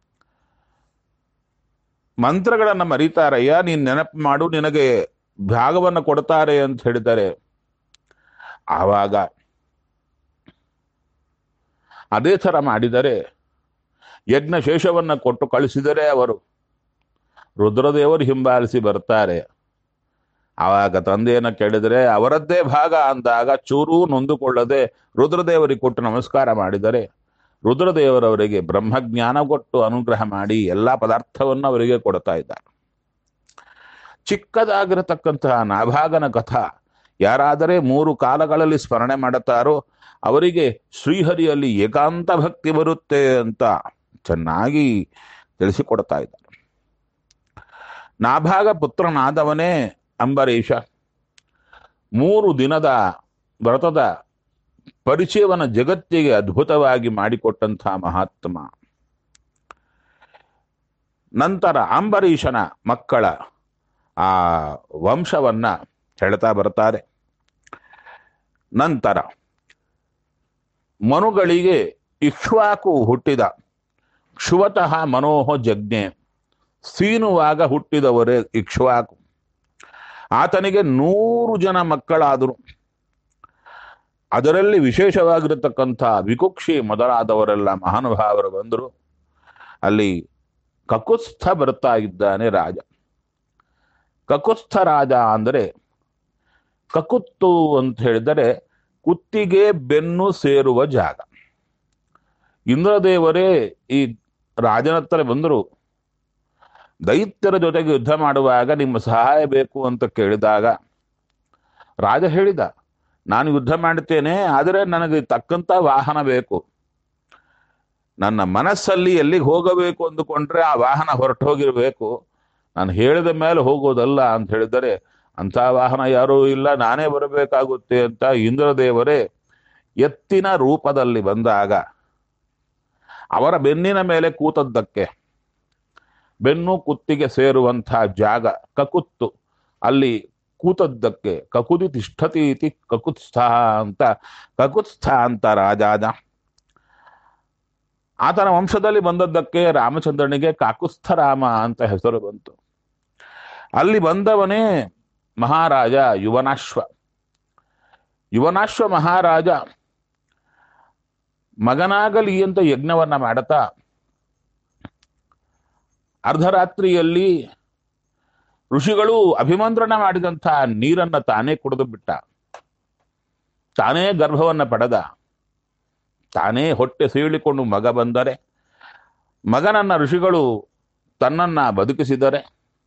ಮಂತ್ರಗಳನ್ನ ಮರೀತಾರಯ್ಯ ನೀನ್ ನೆನಪು ಮಾಡು ನಿನಗೆ ಭಾಗವನ್ನು ಕೊಡ್ತಾರೆ ಅಂತ ಹೇಳಿದರೆ ಆವಾಗ ಅದೇ ಥರ ಮಾಡಿದರೆ ಯಜ್ಞ ಶೇಷವನ್ನ ಕೊಟ್ಟು ಕಳಿಸಿದರೆ ಅವರು ರುದ್ರದೇವರು ಹಿಂಬಾಲಿಸಿ ಬರ್ತಾರೆ ಆವಾಗ ತಂದೆಯನ್ನ ಕೇಳಿದರೆ ಅವರದ್ದೇ ಭಾಗ ಅಂದಾಗ ಚೂರೂ ನೊಂದುಕೊಳ್ಳದೆ ರುದ್ರದೇವರಿಗೆ ಕೊಟ್ಟು ನಮಸ್ಕಾರ ಮಾಡಿದರೆ ರುದ್ರದೇವರವರಿಗೆ ಬ್ರಹ್ಮಜ್ಞಾನ ಕೊಟ್ಟು ಅನುಗ್ರಹ ಮಾಡಿ ಎಲ್ಲ ಪದಾರ್ಥವನ್ನು ಅವರಿಗೆ ಕೊಡ್ತಾ ಇದ್ದಾರೆ ಚಿಕ್ಕದಾಗಿರತಕ್ಕಂತಹ ನಾಭಾಗನ ಕಥಾ ಯಾರಾದರೆ ಮೂರು ಕಾಲಗಳಲ್ಲಿ ಸ್ಮರಣೆ ಮಾಡುತ್ತಾರೋ ಅವರಿಗೆ ಶ್ರೀಹರಿಯಲ್ಲಿ ಏಕಾಂತ ಭಕ್ತಿ ಬರುತ್ತೆ ಅಂತ ಚೆನ್ನಾಗಿ ತಿಳಿಸಿಕೊಡ್ತಾ ಇದ್ದಾರೆ ನಾಭಾಗ ಪುತ್ರನಾದವನೇ ಅಂಬರೀಷ ಮೂರು ದಿನದ ವ್ರತದ ಪರಿಚಯವನ್ನ ಜಗತ್ತಿಗೆ ಅದ್ಭುತವಾಗಿ ಮಾಡಿಕೊಟ್ಟಂತಹ ಮಹಾತ್ಮ ನಂತರ ಅಂಬರೀಷನ ಮಕ್ಕಳ ಆ ವಂಶವನ್ನ ಹೇಳ್ತಾ ಬರ್ತಾರೆ ನಂತರ ಮನುಗಳಿಗೆ ಇಕ್ಷ್ವಾಕು ಹುಟ್ಟಿದ ಕ್ಷುವತಃ ಮನೋಹ ಜಜ್ಞೆ ಸೀನುವಾಗ ಹುಟ್ಟಿದವರೇ ಇಕ್ಷ್ವಾಕು ಆತನಿಗೆ ನೂರು ಜನ ಮಕ್ಕಳಾದರು ಅದರಲ್ಲಿ ವಿಶೇಷವಾಗಿರತಕ್ಕಂಥ ವಿಕುಕ್ಷಿ ಮೊದಲಾದವರೆಲ್ಲ ಮಹಾನುಭಾವರು ಬಂದರು ಅಲ್ಲಿ ಕಕುತ್ಸ್ಥ ಬರ್ತಾ ಇದ್ದಾನೆ ರಾಜ ಕಕುತ್ಸ್ಥ ರಾಜ ಅಂದರೆ ಕಕುತ್ತು ಅಂತ ಹೇಳಿದರೆ ಕುತ್ತಿಗೆ ಬೆನ್ನು ಸೇರುವ ಜಾಗ ಇಂದ್ರದೇವರೇ ಈ ರಾಜನ ಹತ್ರ ಬಂದರು ದೈತ್ಯರ ಜೊತೆಗೆ ಯುದ್ಧ ಮಾಡುವಾಗ ನಿಮ್ಮ ಸಹಾಯ ಬೇಕು ಅಂತ ಕೇಳಿದಾಗ ರಾಜ ಹೇಳಿದ ನಾನು ಯುದ್ಧ ಮಾಡುತ್ತೇನೆ ಆದರೆ ನನಗೆ ತಕ್ಕಂತ ವಾಹನ ಬೇಕು ನನ್ನ ಮನಸ್ಸಲ್ಲಿ ಎಲ್ಲಿಗೆ ಹೋಗಬೇಕು ಅಂದುಕೊಂಡ್ರೆ ಆ ವಾಹನ ಹೊರಟು ಹೋಗಿರ್ಬೇಕು ನಾನು ಹೇಳಿದ ಮೇಲೆ ಹೋಗೋದಲ್ಲ ಅಂತ ಹೇಳಿದರೆ ಅಂಥ ವಾಹನ ಯಾರೂ ಇಲ್ಲ ನಾನೇ ಬರಬೇಕಾಗುತ್ತೆ ಅಂತ ಇಂದ್ರದೇವರೇ ಎತ್ತಿನ ರೂಪದಲ್ಲಿ ಬಂದಾಗ ಅವರ ಬೆನ್ನಿನ ಮೇಲೆ ಕೂತದ್ದಕ್ಕೆ ಬೆನ್ನು ಕುತ್ತಿಗೆ ಸೇರುವಂತಹ ಜಾಗ ಕಕುತ್ತು ಅಲ್ಲಿ ಕೂತದ್ದಕ್ಕೆ ಕಕುದಿ ತಿಷ್ಠತಿ ಇತಿ ಕಕುತ್ಸ್ಥ ಅಂತ ಕಕುತ್ಸ್ಥ ಅಂತ ರಾಜಾದ ಆತನ ವಂಶದಲ್ಲಿ ಬಂದದ್ದಕ್ಕೆ ರಾಮಚಂದ್ರನಿಗೆ ಕಾಕುತ್ಸ್ಥ ರಾಮ ಅಂತ ಹೆಸರು ಬಂತು ಅಲ್ಲಿ ಬಂದವನೇ ಮಹಾರಾಜ ಯುವನಾಶ್ವ ಯುವನಾಶ್ವ ಮಹಾರಾಜ ಮಗನಾಗಲಿ ಅಂತ ಯಜ್ಞವನ್ನ ಮಾಡುತ್ತಾ ಅರ್ಧರಾತ್ರಿಯಲ್ಲಿ ಋಷಿಗಳು ಅಭಿಮಂತ್ರಣ ಮಾಡಿದಂಥ ನೀರನ್ನ ತಾನೇ ಕುಡಿದು ಬಿಟ್ಟ ತಾನೇ ಗರ್ಭವನ್ನ ಪಡೆದ ತಾನೇ ಹೊಟ್ಟೆ ಸೀಳಿಕೊಂಡು ಮಗ ಬಂದರೆ ಮಗನನ್ನ ಋಷಿಗಳು ತನ್ನನ್ನ ಬದುಕಿಸಿದರೆ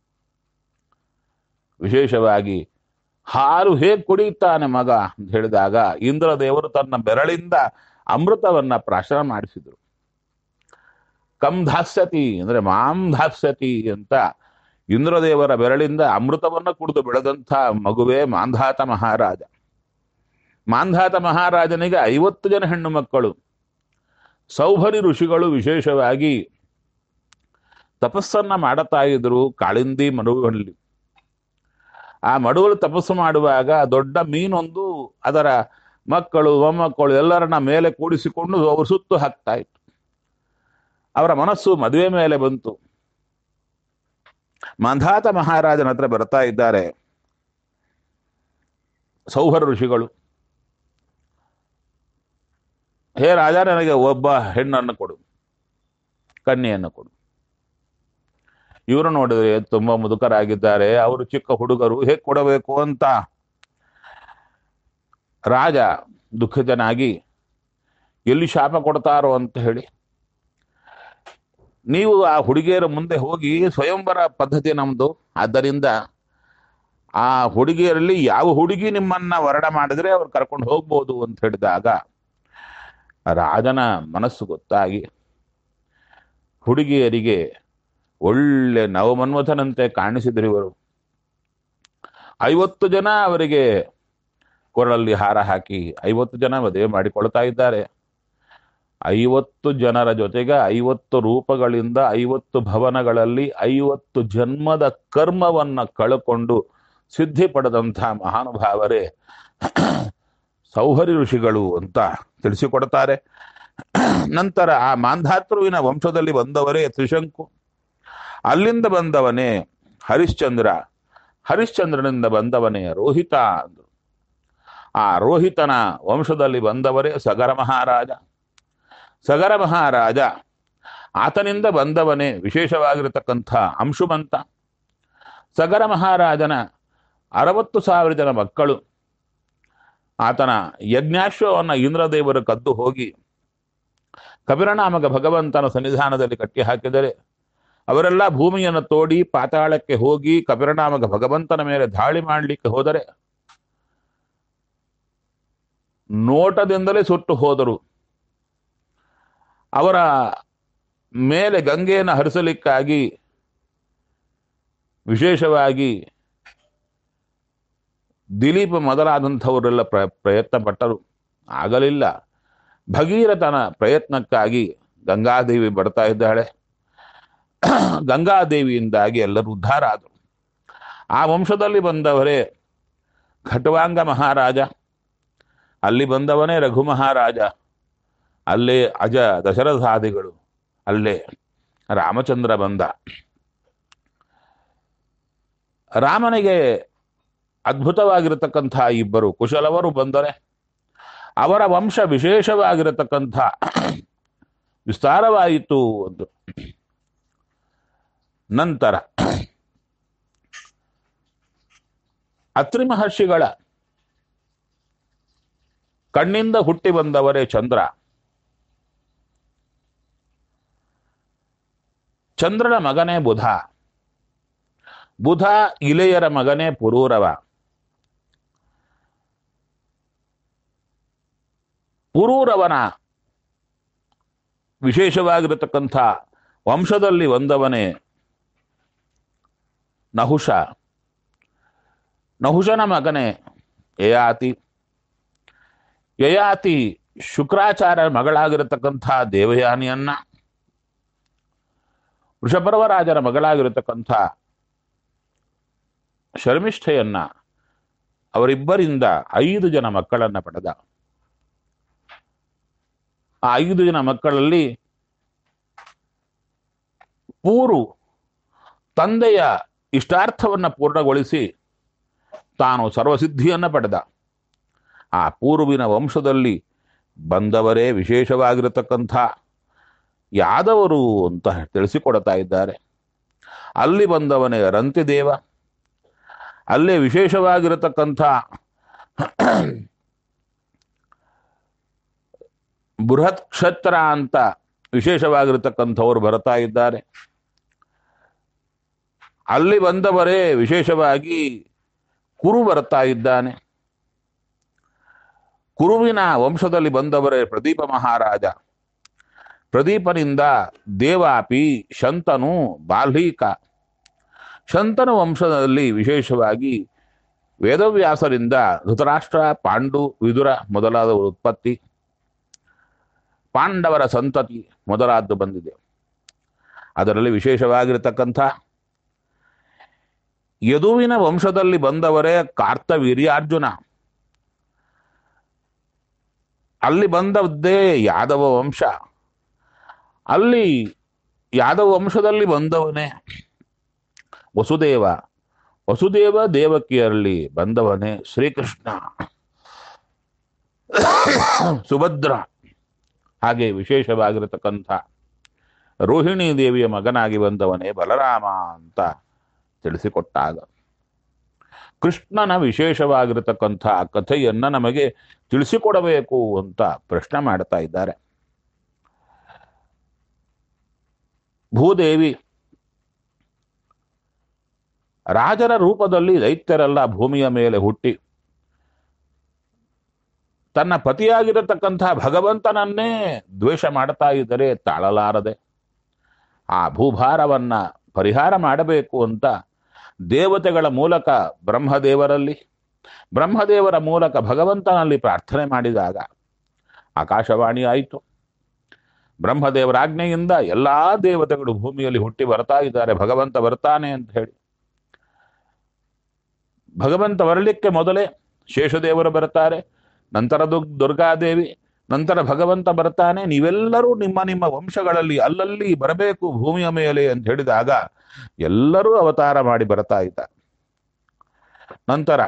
ವಿಶೇಷವಾಗಿ ಹಾಲು ಹೇಗೆ ಕುಡಿಯುತ್ತಾನೆ ಮಗ ಅಂತ ಹೇಳಿದಾಗ ಇಂದ್ರದೇವರು ತನ್ನ ಬೆರಳಿಂದ ಅಮೃತವನ್ನ ಪ್ರಾಶನ ಮಾಡಿಸಿದರು ಕಂ ಧಾಸ್ಯತಿ ಅಂದ್ರೆ ಮಾಂ ಧಾಸ್ಯತಿ ಅಂತ ಇಂದ್ರದೇವರ ಬೆರಳಿಂದ ಅಮೃತವನ್ನ ಕುಡಿದು ಬೆಳೆದಂಥ ಮಗುವೇ ಮಾಂಧಾತ ಮಹಾರಾಜ ಮಾಂಧಾತ ಮಹಾರಾಜನಿಗೆ ಐವತ್ತು ಜನ ಹೆಣ್ಣು ಮಕ್ಕಳು ಸೌಭರಿ ಋಷಿಗಳು ವಿಶೇಷವಾಗಿ ತಪಸ್ಸನ್ನ ಮಾಡುತ್ತಾ ಇದ್ರು ಕಾಳಿಂದಿ ಮಡುವಲ್ಲಿ ಆ ಮಡುವಲ್ಲಿ ತಪಸ್ಸು ಮಾಡುವಾಗ ದೊಡ್ಡ ಮೀನೊಂದು ಅದರ ಮಕ್ಕಳು ಮೊಮ್ಮಕ್ಕಳು ಎಲ್ಲರನ್ನ ಮೇಲೆ ಕೂಡಿಸಿಕೊಂಡು ಅವರು ಸುತ್ತು ಹಾಕ್ತಾ ಇತ್ತು ಅವರ ಮನಸ್ಸು ಮದುವೆ ಮೇಲೆ ಬಂತು ಮಂಧಾತ ಮಹಾರಾಜನ ಹತ್ರ ಬರ್ತಾ ಇದ್ದಾರೆ ಸೌಭರ ಋಷಿಗಳು ಹೇ ರಾಜ ನನಗೆ ಒಬ್ಬ ಹೆಣ್ಣನ್ನು ಕೊಡು ಕನ್ಯೆಯನ್ನು ಕೊಡು ಇವರು ನೋಡಿದ್ರೆ ತುಂಬಾ ಮುದುಕರಾಗಿದ್ದಾರೆ ಅವರು ಚಿಕ್ಕ ಹುಡುಗರು ಹೇಗೆ ಕೊಡಬೇಕು ಅಂತ ರಾಜ ದುಃಖಿತನಾಗಿ ಎಲ್ಲಿ ಶಾಪ ಕೊಡ್ತಾರೋ ಅಂತ ಹೇಳಿ ನೀವು ಆ ಹುಡುಗಿಯರ ಮುಂದೆ ಹೋಗಿ ಸ್ವಯಂವರ ಪದ್ಧತಿ ನಮ್ದು ಆದ್ದರಿಂದ ಆ ಹುಡುಗಿಯರಲ್ಲಿ ಯಾವ ಹುಡುಗಿ ನಿಮ್ಮನ್ನ ವರಡ ಮಾಡಿದ್ರೆ ಅವ್ರು ಕರ್ಕೊಂಡು ಹೋಗ್ಬೋದು ಅಂತ ಹೇಳಿದಾಗ ರಾಜನ ಮನಸ್ಸು ಗೊತ್ತಾಗಿ ಹುಡುಗಿಯರಿಗೆ ಒಳ್ಳೆ ನವಮನ್ಮಥನಂತೆ ಕಾಣಿಸಿದ್ರು ಇವರು ಐವತ್ತು ಜನ ಅವರಿಗೆ ಕೊರಳಲ್ಲಿ ಹಾರ ಹಾಕಿ ಐವತ್ತು ಜನ ಮದುವೆ ಮಾಡಿಕೊಳ್ತಾ ಇದ್ದಾರೆ ಐವತ್ತು ಜನರ ಜೊತೆಗೆ ಐವತ್ತು ರೂಪಗಳಿಂದ ಐವತ್ತು ಭವನಗಳಲ್ಲಿ ಐವತ್ತು ಜನ್ಮದ ಕರ್ಮವನ್ನ ಕಳಕೊಂಡು ಸಿದ್ಧಿ ಪಡೆದಂಥ ಮಹಾನುಭಾವರೇ ಸೌಹರಿ ಋಷಿಗಳು ಅಂತ ತಿಳಿಸಿಕೊಡ್ತಾರೆ ನಂತರ ಆ ಮಾಂಧಾತೃವಿನ ವಂಶದಲ್ಲಿ ಬಂದವರೇ ತ್ರಿಶಂಕು ಅಲ್ಲಿಂದ ಬಂದವನೇ ಹರಿಶ್ಚಂದ್ರ ಹರಿಶ್ಚಂದ್ರನಿಂದ ಬಂದವನೇ ರೋಹಿತ ಅಂದರು ಆ ರೋಹಿತನ ವಂಶದಲ್ಲಿ ಬಂದವರೇ ಸಗರ ಮಹಾರಾಜ ಸಗರ ಮಹಾರಾಜ ಆತನಿಂದ ಬಂದವನೇ ವಿಶೇಷವಾಗಿರತಕ್ಕಂಥ ಅಂಶುಮಂತ ಸಗರ ಮಹಾರಾಜನ ಅರವತ್ತು ಸಾವಿರ ಜನ ಮಕ್ಕಳು ಆತನ ಯಜ್ಞಾಶ್ವವನ್ನು ಇಂದ್ರದೇವರು ಕದ್ದು ಹೋಗಿ ಕಬಿರನಾಮಕ ಭಗವಂತನ ಸನ್ನಿಧಾನದಲ್ಲಿ ಕಟ್ಟಿ ಹಾಕಿದರೆ ಅವರೆಲ್ಲ ಭೂಮಿಯನ್ನು ತೋಡಿ ಪಾತಾಳಕ್ಕೆ ಹೋಗಿ ಕಪಿರನಾಮಕ ಭಗವಂತನ ಮೇಲೆ ದಾಳಿ ಮಾಡಲಿಕ್ಕೆ ಹೋದರೆ ನೋಟದಿಂದಲೇ ಸುಟ್ಟು ಹೋದರು ಅವರ ಮೇಲೆ ಗಂಗೆಯನ್ನು ಹರಿಸಲಿಕ್ಕಾಗಿ ವಿಶೇಷವಾಗಿ ದಿಲೀಪ ಮೊದಲಾದಂಥವರೆಲ್ಲ ಪ್ರ ಪ್ರಯತ್ನ ಪಟ್ಟರು ಆಗಲಿಲ್ಲ ಭಗೀರಥನ ಪ್ರಯತ್ನಕ್ಕಾಗಿ ಗಂಗಾದೇವಿ ಬರ್ತಾ ಇದ್ದಾಳೆ ಗಂಗಾದೇವಿಯಿಂದಾಗಿ ಎಲ್ಲರೂ ಉದ್ಧಾರ ಆದರು ಆ ವಂಶದಲ್ಲಿ ಬಂದವರೇ ಖಟ್ವಾಂಗ ಮಹಾರಾಜ ಅಲ್ಲಿ ಬಂದವನೇ ರಘು ಮಹಾರಾಜ ಅಲ್ಲೇ ಅಜ ದಶರಥಾದಿಗಳು ಅಲ್ಲೇ ರಾಮಚಂದ್ರ ಬಂದ ರಾಮನಿಗೆ ಅದ್ಭುತವಾಗಿರತಕ್ಕಂಥ ಇಬ್ಬರು ಕುಶಲವರು ಬಂದರೆ ಅವರ ವಂಶ ವಿಶೇಷವಾಗಿರತಕ್ಕಂಥ ವಿಸ್ತಾರವಾಯಿತು ಒಂದು ನಂತರ ಅತ್ರಿ ಮಹರ್ಷಿಗಳ ಕಣ್ಣಿಂದ ಹುಟ್ಟಿ ಬಂದವರೇ ಚಂದ್ರ ಚಂದ್ರನ ಮಗನೇ ಬುಧ ಬುಧ ಇಲೆಯರ ಮಗನೇ ಪುರೂರವ ಪುರೂರವನ ವಿಶೇಷವಾಗಿರತಕ್ಕಂಥ ವಂಶದಲ್ಲಿ ಒಂದವನೇ ನಹುಷ ನಹುಷನ ಮಗನೇ ಯಯಾತಿ ಯಯಾತಿ ಶುಕ್ರಾಚಾರ್ಯ ಮಗಳಾಗಿರತಕ್ಕಂಥ ದೇವಯಾನಿಯನ್ನ ವೃಷಪರ್ವರಾಜರ ಮಗಳಾಗಿರತಕ್ಕಂಥ ಶರ್ಮಿಷ್ಠೆಯನ್ನ ಅವರಿಬ್ಬರಿಂದ ಐದು ಜನ ಮಕ್ಕಳನ್ನ ಪಡೆದ ಆ ಐದು ಜನ ಮಕ್ಕಳಲ್ಲಿ ಪೂರು ತಂದೆಯ ಇಷ್ಟಾರ್ಥವನ್ನ ಪೂರ್ಣಗೊಳಿಸಿ ತಾನು ಸರ್ವಸಿದ್ಧಿಯನ್ನ ಪಡೆದ ಆ ಪೂರ್ವಿನ ವಂಶದಲ್ಲಿ ಬಂದವರೇ ವಿಶೇಷವಾಗಿರತಕ್ಕಂಥ ಯಾದವರು ಅಂತ ತಿಳಿಸಿಕೊಡ್ತಾ ಇದ್ದಾರೆ ಅಲ್ಲಿ ಬಂದವನೇ ರಂತಿದೇವ ಅಲ್ಲೇ ವಿಶೇಷವಾಗಿರತಕ್ಕಂಥ ಬೃಹತ್ ಕ್ಷತ್ರ ಅಂತ ವಿಶೇಷವಾಗಿರತಕ್ಕಂಥವ್ರು ಬರ್ತಾ ಇದ್ದಾರೆ ಅಲ್ಲಿ ಬಂದವರೇ ವಿಶೇಷವಾಗಿ ಕುರು ಬರ್ತಾ ಇದ್ದಾನೆ ಕುರುವಿನ ವಂಶದಲ್ಲಿ ಬಂದವರೇ ಪ್ರದೀಪ ಮಹಾರಾಜ ಪ್ರದೀಪನಿಂದ ದೇವಾಪಿ ಶಂತನು ಬಾಲ್ಹೀಕ ಶಂತನು ವಂಶದಲ್ಲಿ ವಿಶೇಷವಾಗಿ ವೇದವ್ಯಾಸರಿಂದ ಧೃತರಾಷ್ಟ್ರ ಪಾಂಡು ವಿದುರ ಮೊದಲಾದ ಉತ್ಪತ್ತಿ ಪಾಂಡವರ ಸಂತತಿ ಮೊದಲಾದ್ದು ಬಂದಿದೆ ಅದರಲ್ಲಿ ವಿಶೇಷವಾಗಿರತಕ್ಕಂಥ ಯದುವಿನ ವಂಶದಲ್ಲಿ ಬಂದವರೇ ಕಾರ್ತವೀರ್ಯಾರ್ಜುನ ಅಲ್ಲಿ ಬಂದದ್ದೇ ಯಾದವ ವಂಶ ಅಲ್ಲಿ ಯಾದವ ವಂಶದಲ್ಲಿ ಬಂದವನೇ ವಸುದೇವ ವಸುದೇವ ದೇವಕಿಯರಲ್ಲಿ ಬಂದವನೇ ಶ್ರೀಕೃಷ್ಣ ಸುಭದ್ರ ಹಾಗೆ ವಿಶೇಷವಾಗಿರತಕ್ಕಂಥ ರೋಹಿಣಿ ದೇವಿಯ ಮಗನಾಗಿ ಬಂದವನೇ ಬಲರಾಮ ಅಂತ ತಿಳಿಸಿಕೊಟ್ಟಾಗ ಕೃಷ್ಣನ ವಿಶೇಷವಾಗಿರತಕ್ಕಂಥ ಕಥೆಯನ್ನ ನಮಗೆ ತಿಳಿಸಿಕೊಡಬೇಕು ಅಂತ ಪ್ರಶ್ನೆ ಮಾಡ್ತಾ ಇದ್ದಾರೆ ಭೂದೇವಿ ರಾಜರ ರೂಪದಲ್ಲಿ ದೈತ್ಯರೆಲ್ಲ ಭೂಮಿಯ ಮೇಲೆ ಹುಟ್ಟಿ ತನ್ನ ಪತಿಯಾಗಿರತಕ್ಕಂಥ ಭಗವಂತನನ್ನೇ ದ್ವೇಷ ಮಾಡ್ತಾ ಇದ್ದರೆ ತಾಳಲಾರದೆ ಆ ಭೂಭಾರವನ್ನ ಪರಿಹಾರ ಮಾಡಬೇಕು ಅಂತ ದೇವತೆಗಳ ಮೂಲಕ ಬ್ರಹ್ಮದೇವರಲ್ಲಿ ಬ್ರಹ್ಮದೇವರ ಮೂಲಕ ಭಗವಂತನಲ್ಲಿ ಪ್ರಾರ್ಥನೆ ಮಾಡಿದಾಗ ಆಕಾಶವಾಣಿ ಆಯಿತು ಬ್ರಹ್ಮದೇವರ ಆಜ್ಞೆಯಿಂದ ಎಲ್ಲಾ ದೇವತೆಗಳು ಭೂಮಿಯಲ್ಲಿ ಹುಟ್ಟಿ ಬರ್ತಾ ಇದ್ದಾರೆ ಭಗವಂತ ಬರ್ತಾನೆ ಅಂತ ಹೇಳಿ ಭಗವಂತ ಬರಲಿಕ್ಕೆ ಮೊದಲೇ ಶೇಷದೇವರು ಬರ್ತಾರೆ ನಂತರ ದುರ್ ದುರ್ಗಾದೇವಿ ನಂತರ ಭಗವಂತ ಬರ್ತಾನೆ ನೀವೆಲ್ಲರೂ ನಿಮ್ಮ ನಿಮ್ಮ ವಂಶಗಳಲ್ಲಿ ಅಲ್ಲಲ್ಲಿ ಬರಬೇಕು ಭೂಮಿಯ ಮೇಲೆ ಅಂತ ಹೇಳಿದಾಗ ಎಲ್ಲರೂ ಅವತಾರ ಮಾಡಿ ಬರ್ತಾ ಇದ್ದಾರೆ ನಂತರ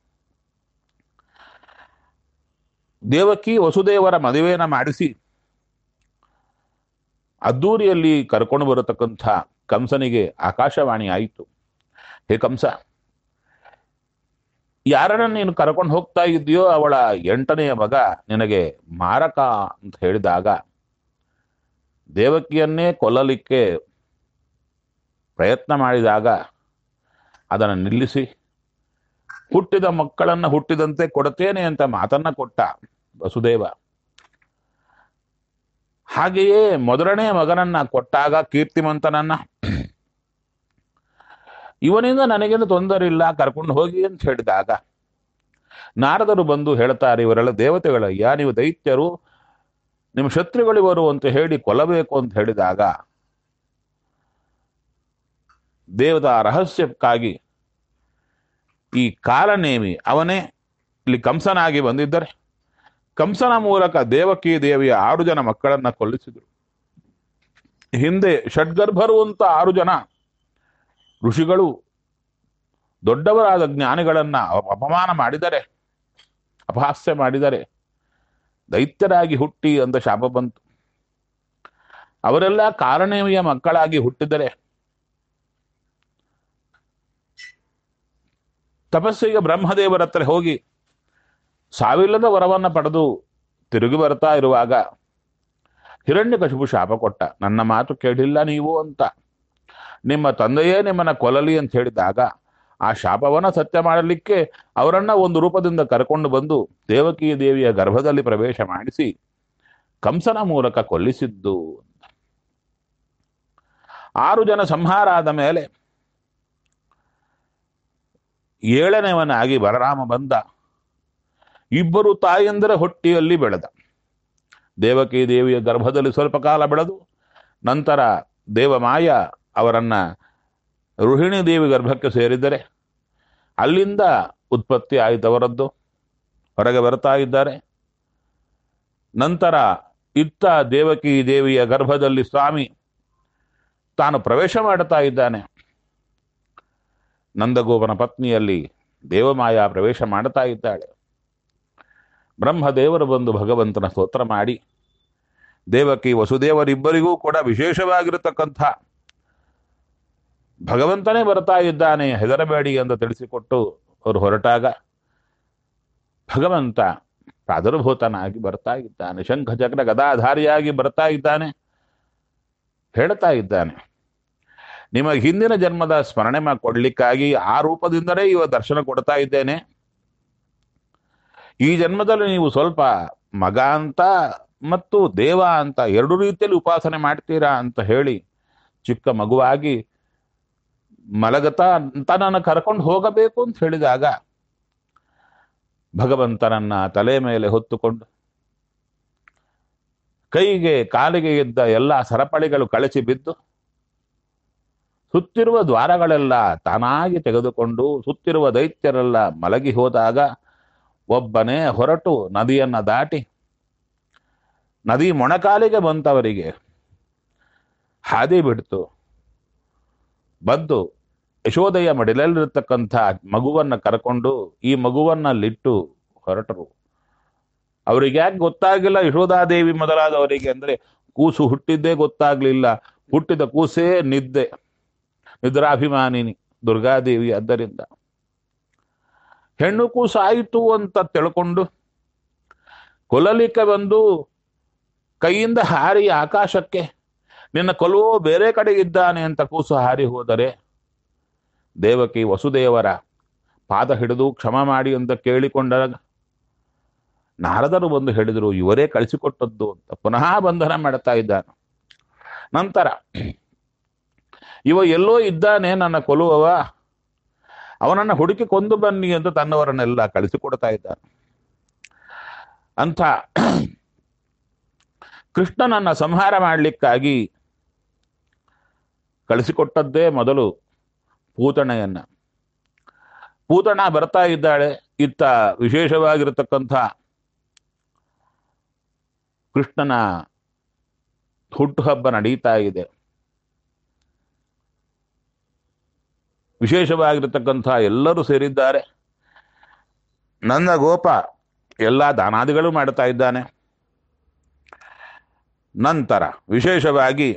ದೇವಕಿ ವಸುದೇವರ ಮದುವೆನ ಮಾಡಿಸಿ ಅದ್ದೂರಿಯಲ್ಲಿ ಕರ್ಕೊಂಡು ಬರತಕ್ಕಂಥ ಕಂಸನಿಗೆ ಆಕಾಶವಾಣಿ ಆಯಿತು ಹೇ ಕಂಸ ಯಾರನ್ನ ನೀನು ಕರ್ಕೊಂಡು ಹೋಗ್ತಾ ಇದೆಯೋ ಅವಳ ಎಂಟನೆಯ ಮಗ ನಿನಗೆ ಮಾರಕ ಅಂತ ಹೇಳಿದಾಗ ದೇವಕಿಯನ್ನೇ ಕೊಲ್ಲಲಿಕ್ಕೆ ಪ್ರಯತ್ನ ಮಾಡಿದಾಗ ಅದನ್ನು ನಿಲ್ಲಿಸಿ ಹುಟ್ಟಿದ ಮಕ್ಕಳನ್ನ ಹುಟ್ಟಿದಂತೆ ಕೊಡುತ್ತೇನೆ ಅಂತ ಮಾತನ್ನ ಕೊಟ್ಟ ವಸುದೇವ ಹಾಗೆಯೇ ಮೊದಲನೇ ಮಗನನ್ನ ಕೊಟ್ಟಾಗ ಕೀರ್ತಿಮಂತನನ್ನ ಇವನಿಂದ ನನಗೇನು ತೊಂದರೆ ಇಲ್ಲ ಕರ್ಕೊಂಡು ಹೋಗಿ ಅಂತ ಹೇಳಿದಾಗ ನಾರದರು ಬಂದು ಹೇಳ್ತಾರೆ ಇವರೆಲ್ಲ ದೇವತೆಗಳಯ್ಯ ನೀವು ದೈತ್ಯರು ನಿಮ್ಮ ಶತ್ರುಗಳಿವರು ಅಂತ ಹೇಳಿ ಕೊಲ್ಲಬೇಕು ಅಂತ ಹೇಳಿದಾಗ ದೇವದ ರಹಸ್ಯಕ್ಕಾಗಿ ಈ ಕಾಲನೇಮಿ ಅವನೇ ಇಲ್ಲಿ ಕಂಸನಾಗಿ ಬಂದಿದ್ದರೆ ಕಂಸನ ಮೂಲಕ ದೇವಕಿ ದೇವಿಯ ಆರು ಜನ ಮಕ್ಕಳನ್ನ ಕೊಲ್ಲಿಸಿದರು ಹಿಂದೆ ಷಡ್ಗರ್ಭರು ಅಂತ ಆರು ಜನ ಋಷಿಗಳು ದೊಡ್ಡವರಾದ ಜ್ಞಾನಿಗಳನ್ನ ಅಪ- ಅಪಮಾನ ಮಾಡಿದರೆ ಅಪಹಾಸ್ಯ ಮಾಡಿದರೆ ದೈತ್ಯರಾಗಿ ಹುಟ್ಟಿ ಅಂತ ಶಾಪ ಬಂತು ಅವರೆಲ್ಲ ಕಾರಣೇವಿಯ ಮಕ್ಕಳಾಗಿ ಹುಟ್ಟಿದರೆ ತಪಸ್ಸಿಗೆ ಬ್ರಹ್ಮದೇವರ ಹತ್ರ ಹೋಗಿ ಸಾವಿಲ್ಲದ ವರವನ್ನ ಪಡೆದು ತಿರುಗಿ ಬರ್ತಾ ಇರುವಾಗ ಹಿರಣ್ಯಕಶಿಪು ಶಾಪ ಕೊಟ್ಟ ನನ್ನ ಮಾತು ಕೇಳಿಲ್ಲ ನೀವು ಅಂತ ನಿಮ್ಮ ತಂದೆಯೇ ನಿಮ್ಮನ್ನ ಕೊಲ್ಲಲಿ ಅಂತ ಹೇಳಿದಾಗ ಆ ಶಾಪವನ್ನ ಸತ್ಯ ಮಾಡಲಿಕ್ಕೆ ಅವರನ್ನ ಒಂದು ರೂಪದಿಂದ ಕರ್ಕೊಂಡು ಬಂದು ದೇವಕಿ ದೇವಿಯ ಗರ್ಭದಲ್ಲಿ ಪ್ರವೇಶ ಮಾಡಿಸಿ ಕಂಸನ ಮೂಲಕ ಕೊಲ್ಲಿಸಿದ್ದು ಆರು ಜನ ಸಂಹಾರ ಆದ ಮೇಲೆ ಏಳನೇವನಾಗಿ ಬಲರಾಮ ಬಂದ ಇಬ್ಬರು ತಾಯಂದರ ಹೊಟ್ಟಿಯಲ್ಲಿ ಬೆಳೆದ ದೇವಕಿ ದೇವಿಯ ಗರ್ಭದಲ್ಲಿ ಸ್ವಲ್ಪ ಕಾಲ ಬೆಳೆದು ನಂತರ ದೇವಮಾಯ ಅವರನ್ನ ರುಹಿಣಿ ದೇವಿ ಗರ್ಭಕ್ಕೆ ಸೇರಿದರೆ ಅಲ್ಲಿಂದ ಉತ್ಪತ್ತಿ ಆಯಿತವರದ್ದು ಹೊರಗೆ ಬರ್ತಾ ಇದ್ದಾರೆ ನಂತರ ಇತ್ತ ದೇವಕಿ ದೇವಿಯ ಗರ್ಭದಲ್ಲಿ ಸ್ವಾಮಿ ತಾನು ಪ್ರವೇಶ ಮಾಡುತ್ತಾ ಇದ್ದಾನೆ ನಂದಗೋಪನ ಪತ್ನಿಯಲ್ಲಿ ದೇವಮಾಯ ಪ್ರವೇಶ ಮಾಡುತ್ತಾ ಇದ್ದಾಳೆ ಬ್ರಹ್ಮದೇವರು ಬಂದು ಭಗವಂತನ ಸ್ತೋತ್ರ ಮಾಡಿ ದೇವಕಿ ವಸುದೇವರಿಬ್ಬರಿಗೂ ಕೂಡ ವಿಶೇಷವಾಗಿರತಕ್ಕಂಥ ಭಗವಂತನೇ ಬರ್ತಾ ಇದ್ದಾನೆ ಹೆದರಬೇಡಿ ಎಂದು ತಿಳಿಸಿಕೊಟ್ಟು ಅವರು ಹೊರಟಾಗ ಭಗವಂತ ಪ್ರಾದುರ್ಭೂತನಾಗಿ ಬರ್ತಾ ಇದ್ದಾನೆ ಶಂಖ ಚಕ್ರ ಗದಾಧಾರಿಯಾಗಿ ಬರ್ತಾ ಇದ್ದಾನೆ ಹೇಳ್ತಾ ಇದ್ದಾನೆ ನಿಮಗೆ ಹಿಂದಿನ ಜನ್ಮದ ಸ್ಮರಣೆ ಮಾ ಕೊಡ್ಲಿಕ್ಕಾಗಿ ಆ ರೂಪದಿಂದಲೇ ಇವ ದರ್ಶನ ಕೊಡ್ತಾ ಇದ್ದೇನೆ ಈ ಜನ್ಮದಲ್ಲಿ ನೀವು ಸ್ವಲ್ಪ ಮಗ ಅಂತ ಮತ್ತು ದೇವ ಅಂತ ಎರಡು ರೀತಿಯಲ್ಲಿ ಉಪಾಸನೆ ಮಾಡ್ತೀರಾ ಅಂತ ಹೇಳಿ ಚಿಕ್ಕ ಮಗುವಾಗಿ ಮಲಗತಾ ತನ್ನನ್ನು ಕರ್ಕೊಂಡು ಹೋಗಬೇಕು ಅಂತ ಹೇಳಿದಾಗ ಭಗವಂತನನ್ನ ತಲೆ ಮೇಲೆ ಹೊತ್ತುಕೊಂಡು ಕೈಗೆ ಕಾಲಿಗೆ ಇದ್ದ ಎಲ್ಲ ಸರಪಳಿಗಳು ಕಳಚಿ ಬಿದ್ದು ಸುತ್ತಿರುವ ದ್ವಾರಗಳೆಲ್ಲ ತಾನಾಗಿ ತೆಗೆದುಕೊಂಡು ಸುತ್ತಿರುವ ದೈತ್ಯರೆಲ್ಲ ಮಲಗಿ ಹೋದಾಗ ಒಬ್ಬನೇ ಹೊರಟು ನದಿಯನ್ನ ದಾಟಿ ನದಿ ಮೊಣಕಾಲಿಗೆ ಬಂತವರಿಗೆ ಹಾದಿ ಬಿಡ್ತು ಬಂದು ಯಶೋದಯ ಮಡಿಲಲ್ಲಿರ್ತಕ್ಕಂಥ ಮಗುವನ್ನ ಕರ್ಕೊಂಡು ಈ ಮಗುವನ್ನಲ್ಲಿಟ್ಟು ಹೊರಟರು ಅವರಿಗೆ ಯಾಕೆ ಗೊತ್ತಾಗಿಲ್ಲ ಯಶೋಧಾದೇವಿ ಮೊದಲಾದವರಿಗೆ ಅಂದ್ರೆ ಕೂಸು ಹುಟ್ಟಿದ್ದೇ ಗೊತ್ತಾಗ್ಲಿಲ್ಲ ಹುಟ್ಟಿದ ಕೂಸೇ ನಿದ್ದೆ ನಿದ್ರಾಭಿಮಾನಿನಿ ದುರ್ಗಾದೇವಿ ಆದ್ದರಿಂದ ಹೆಣ್ಣು ಕೂಸು ಆಯಿತು ಅಂತ ತಿಳ್ಕೊಂಡು ಕೊಲ್ಲಲಿಕ್ಕೆ ಬಂದು ಕೈಯಿಂದ ಹಾರಿ ಆಕಾಶಕ್ಕೆ ನಿನ್ನ ಕೊಲ್ಲುವ ಬೇರೆ ಕಡೆ ಇದ್ದಾನೆ ಅಂತ ಕೂಸು ಹಾರಿ ಹೋದರೆ ದೇವಕಿ ವಸುದೇವರ ಪಾದ ಹಿಡಿದು ಕ್ಷಮ ಮಾಡಿ ಅಂತ ಕೇಳಿಕೊಂಡಾಗ ನಾರದರು ಬಂದು ಹೇಳಿದರು ಇವರೇ ಕಳಿಸಿಕೊಟ್ಟದ್ದು ಅಂತ ಪುನಃ ಬಂಧನ ಮಾಡ್ತಾ ಇದ್ದಾನೆ ನಂತರ ಇವ ಎಲ್ಲೋ ಇದ್ದಾನೆ ನನ್ನ ಕೊಲ್ಲುವವ ಅವನನ್ನ ಹುಡುಕಿ ಕೊಂದು ಬನ್ನಿ ಅಂತ ತನ್ನವರನ್ನೆಲ್ಲ ಕಳಿಸಿಕೊಡ್ತಾ ಇದ್ದಾನೆ ಅಂತ ಕೃಷ್ಣನನ್ನ ಸಂಹಾರ ಮಾಡಲಿಕ್ಕಾಗಿ ಕಳಿಸಿಕೊಟ್ಟದ್ದೇ ಮೊದಲು ಪೂತಣೆಯನ್ನ ಪೂತಣ ಬರ್ತಾ ಇದ್ದಾಳೆ ಇತ್ತ ವಿಶೇಷವಾಗಿರತಕ್ಕಂಥ ಕೃಷ್ಣನ ಹುಟ್ಟುಹಬ್ಬ ನಡೀತಾ ಇದೆ ವಿಶೇಷವಾಗಿರತಕ್ಕಂಥ ಎಲ್ಲರೂ ಸೇರಿದ್ದಾರೆ ನನ್ನ ಗೋಪ ಎಲ್ಲ ದಾನಾದಿಗಳು ಮಾಡ್ತಾ ಇದ್ದಾನೆ ನಂತರ ವಿಶೇಷವಾಗಿ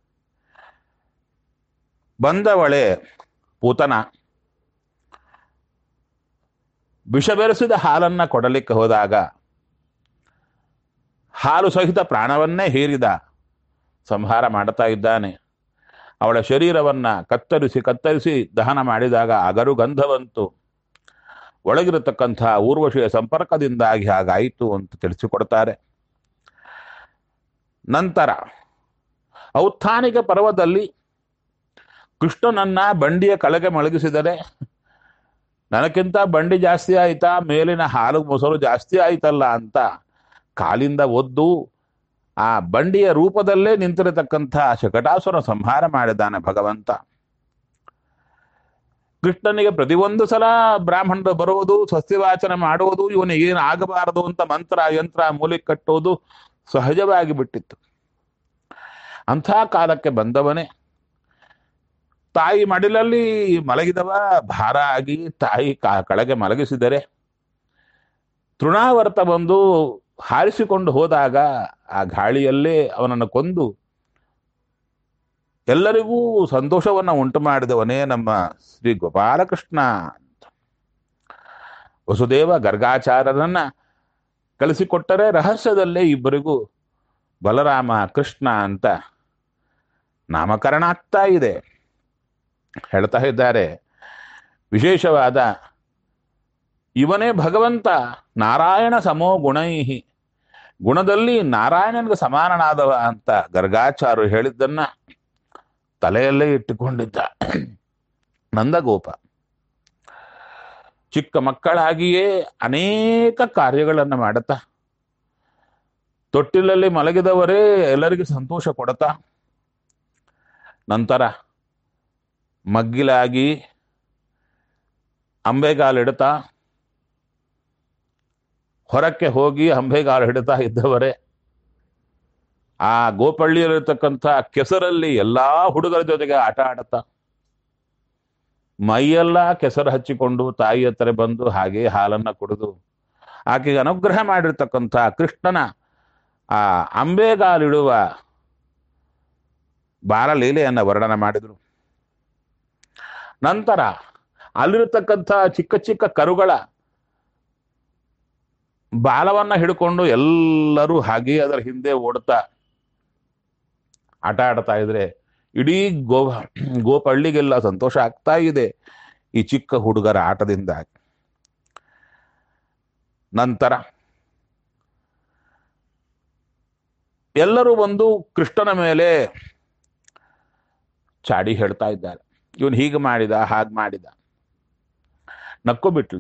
ಬಂದವಳೆ ಪೂತನ ವಿಷ ಬೆರೆಸಿದ ಹಾಲನ್ನ ಕೊಡಲಿಕ್ಕೆ ಹೋದಾಗ ಹಾಲು ಸಹಿತ ಪ್ರಾಣವನ್ನೇ ಹೀರಿದ ಸಂಹಾರ ಮಾಡ್ತಾ ಇದ್ದಾನೆ ಅವಳ ಶರೀರವನ್ನ ಕತ್ತರಿಸಿ ಕತ್ತರಿಸಿ ದಹನ ಮಾಡಿದಾಗ ಅಗರು ಗಂಧ ಬಂತು ಒಳಗಿರತಕ್ಕಂಥ ಊರ್ವಶಿಯ ಸಂಪರ್ಕದಿಂದಾಗಿ ಹಾಗಾಯಿತು ಅಂತ ತಿಳಿಸಿಕೊಡ್ತಾರೆ ನಂತರ ಔತ್ಥಾನಿಕ ಪರ್ವದಲ್ಲಿ ಕೃಷ್ಣನನ್ನ ಬಂಡಿಯ ಕೆಳಗೆ ಮಲಗಿಸಿದರೆ ನನಕ್ಕಿಂತ ಬಂಡಿ ಜಾಸ್ತಿ ಆಯ್ತಾ ಮೇಲಿನ ಹಾಲು ಮೊಸರು ಜಾಸ್ತಿ ಆಯ್ತಲ್ಲ ಅಂತ ಕಾಲಿಂದ ಒದ್ದು ಆ ಬಂಡಿಯ ರೂಪದಲ್ಲೇ ನಿಂತಿರತಕ್ಕಂಥ ಶಕಟಾಸುರ ಸಂಹಾರ ಮಾಡಿದ್ದಾನೆ ಭಗವಂತ ಕೃಷ್ಣನಿಗೆ ಪ್ರತಿಯೊಂದು ಸಲ ಬ್ರಾಹ್ಮಣರು ಬರುವುದು ಸ್ವಸ್ತಿವಾಚನ ಮಾಡುವುದು ಇವನಿಗೆ ಏನು ಆಗಬಾರದು ಅಂತ ಮಂತ್ರ ಯಂತ್ರ ಮೂಲಿಗೆ ಕಟ್ಟುವುದು ಸಹಜವಾಗಿ ಬಿಟ್ಟಿತ್ತು ಅಂಥ ಕಾಲಕ್ಕೆ ಬಂದವನೇ ತಾಯಿ ಮಡಿಲಲ್ಲಿ ಮಲಗಿದವ ಭಾರ ಆಗಿ ತಾಯಿ ಕಾ- ಕೆಳಗೆ ಮಲಗಿಸಿದರೆ ತೃಣಾವರ್ತ ಬಂದು ಹಾರಿಸಿಕೊಂಡು ಹೋದಾಗ ಆ ಗಾಳಿಯಲ್ಲೇ ಅವನನ್ನು ಕೊಂದು ಎಲ್ಲರಿಗೂ ಸಂತೋಷವನ್ನ ಉಂಟು ಮಾಡಿದವನೇ ನಮ್ಮ ಶ್ರೀ ಗೋಪಾಲಕೃಷ್ಣ ಅಂತ ವಸುದೇವ ಗರ್ಗಾಚಾರ್ಯರನ್ನ ಕಳಿಸಿಕೊಟ್ಟರೆ ರಹಸ್ಯದಲ್ಲೇ ಇಬ್ಬರಿಗೂ ಬಲರಾಮ ಕೃಷ್ಣ ಅಂತ ನಾಮಕರಣ ಆಗ್ತಾ ಇದೆ ಹೇಳ್ತಾ ಇದ್ದಾರೆ ವಿಶೇಷವಾದ ಇವನೇ ಭಗವಂತ ನಾರಾಯಣ ಸಮೋ ಗುಣೈಹಿ ಗುಣದಲ್ಲಿ ನಾರಾಯಣನಿಗೆ ಸಮಾನನಾದವ ಅಂತ ಗರ್ಗಾಚಾರ್ಯರು ಹೇಳಿದ್ದನ್ನ ತಲೆಯಲ್ಲೇ ಇಟ್ಟುಕೊಂಡಿದ್ದ ನಂದಗೋಪ ಚಿಕ್ಕ ಮಕ್ಕಳಾಗಿಯೇ ಅನೇಕ ಕಾರ್ಯಗಳನ್ನು ಮಾಡುತ್ತಾ ತೊಟ್ಟಿಲಲ್ಲಿ ಮಲಗಿದವರೇ ಎಲ್ಲರಿಗೂ ಸಂತೋಷ ಕೊಡುತ್ತಾ ನಂತರ ಮಗ್ಗಿಲಾಗಿ ಅಂಬೆಗಾಲು ಇಡುತ್ತಾ ಹೊರಕ್ಕೆ ಹೋಗಿ ಅಂಬೆಗಾಲು ಹಿಡಿತಾ ಇದ್ದವರೇ ಆ ಗೋಪಳ್ಳಿಯಲ್ಲಿರ್ತಕ್ಕಂಥ ಕೆಸರಲ್ಲಿ ಎಲ್ಲಾ ಹುಡುಗರ ಜೊತೆಗೆ ಆಟ ಆಡುತ್ತಾ ಮೈಯೆಲ್ಲ ಕೆಸರು ಹಚ್ಚಿಕೊಂಡು ತಾಯಿ ಹತ್ರ ಬಂದು ಹಾಗೆ ಹಾಲನ್ನ ಕುಡಿದು ಆಕೆಗೆ ಅನುಗ್ರಹ ಮಾಡಿರ್ತಕ್ಕಂಥ ಕೃಷ್ಣನ ಆ ಅಂಬೆಗಾಲಿಡುವ ಬಾಲಲೀಲೆಯನ್ನ ವರ್ಣನೆ ಮಾಡಿದರು ನಂತರ ಅಲ್ಲಿರತಕ್ಕಂಥ ಚಿಕ್ಕ ಚಿಕ್ಕ ಕರುಗಳ ಬಾಲವನ್ನ ಹಿಡ್ಕೊಂಡು ಎಲ್ಲರೂ ಹಾಗೆ ಅದರ ಹಿಂದೆ ಓಡ್ತಾ ಆಟ ಆಡ್ತಾ ಇದ್ರೆ ಇಡೀ ಗೋ ಗೋಪಳ್ಳಿಗೆಲ್ಲ ಸಂತೋಷ ಆಗ್ತಾ ಇದೆ ಈ ಚಿಕ್ಕ ಹುಡುಗರ ಆಟದಿಂದ ನಂತರ ಎಲ್ಲರೂ ಬಂದು ಕೃಷ್ಣನ ಮೇಲೆ ಚಾಡಿ ಹೇಳ್ತಾ ಇದ್ದಾರೆ ಇವನು ಹೀಗೆ ಮಾಡಿದ ಹಾಗೆ ಮಾಡಿದ ನಕ್ಕು ಬಿಟ್ಲು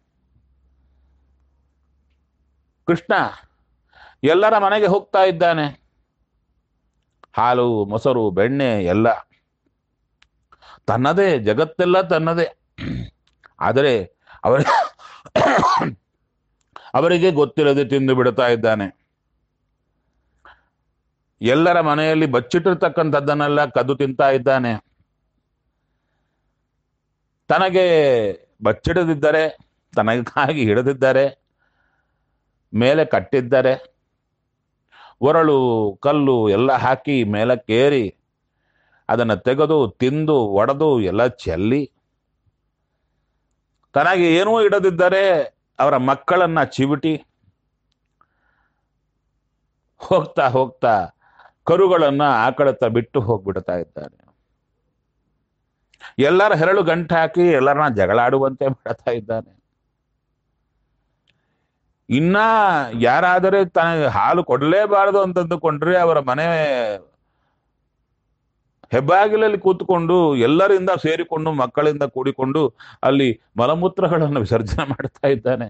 ಕೃಷ್ಣ ಎಲ್ಲರ ಮನೆಗೆ ಹೋಗ್ತಾ ಇದ್ದಾನೆ ಹಾಲು ಮೊಸರು ಬೆಣ್ಣೆ ಎಲ್ಲ ತನ್ನದೇ ಜಗತ್ತೆಲ್ಲ ತನ್ನದೇ ಆದರೆ ಅವರ ಅವರಿಗೆ ಗೊತ್ತಿಲ್ಲದೆ ತಿಂದು ಬಿಡ್ತಾ ಇದ್ದಾನೆ ಎಲ್ಲರ ಮನೆಯಲ್ಲಿ ಬಚ್ಚಿಟ್ಟಿರ್ತಕ್ಕಂಥದ್ದನ್ನೆಲ್ಲ ಕದ್ದು ತಿಂತಾ ಇದ್ದಾನೆ ತನಗೆ ಬಚ್ಚಿಡದಿದ್ದರೆ ತನಗಾಗಿ ಹಿಡಿದಿದ್ದರೆ ಮೇಲೆ ಕಟ್ಟಿದ್ದಾರೆ ಒರಳು ಕಲ್ಲು ಎಲ್ಲ ಹಾಕಿ ಮೇಲಕ್ಕೇರಿ ಅದನ್ನು ತೆಗೆದು ತಿಂದು ಒಡೆದು ಎಲ್ಲ ಚೆಲ್ಲಿ ತನಗೆ ಏನೂ ಇಡದಿದ್ದರೆ ಅವರ ಮಕ್ಕಳನ್ನ ಚಿವಿಟಿ ಹೋಗ್ತಾ ಹೋಗ್ತಾ ಕರುಗಳನ್ನ ಆಕಳತ್ತ ಬಿಟ್ಟು ಹೋಗ್ಬಿಡ್ತಾ ಇದ್ದಾನೆ ಎಲ್ಲರ ಹೆರಳು ಗಂಟು ಹಾಕಿ ಎಲ್ಲರನ್ನ ಜಗಳಾಡುವಂತೆ ಮಾಡ್ತಾ ಇದ್ದಾನೆ ಇನ್ನ ಯಾರಾದರೆ ತನಗೆ ಹಾಲು ಕೊಡಲೇಬಾರದು ಅಂತಂದುಕೊಂಡ್ರೆ ಅವರ ಮನೆ ಹೆಬ್ಬಾಗಿಲಲ್ಲಿ ಕೂತ್ಕೊಂಡು ಎಲ್ಲರಿಂದ ಸೇರಿಕೊಂಡು ಮಕ್ಕಳಿಂದ ಕೂಡಿಕೊಂಡು ಅಲ್ಲಿ ಮಲಮೂತ್ರಗಳನ್ನು ವಿಸರ್ಜನೆ ಮಾಡ್ತಾ ಇದ್ದಾನೆ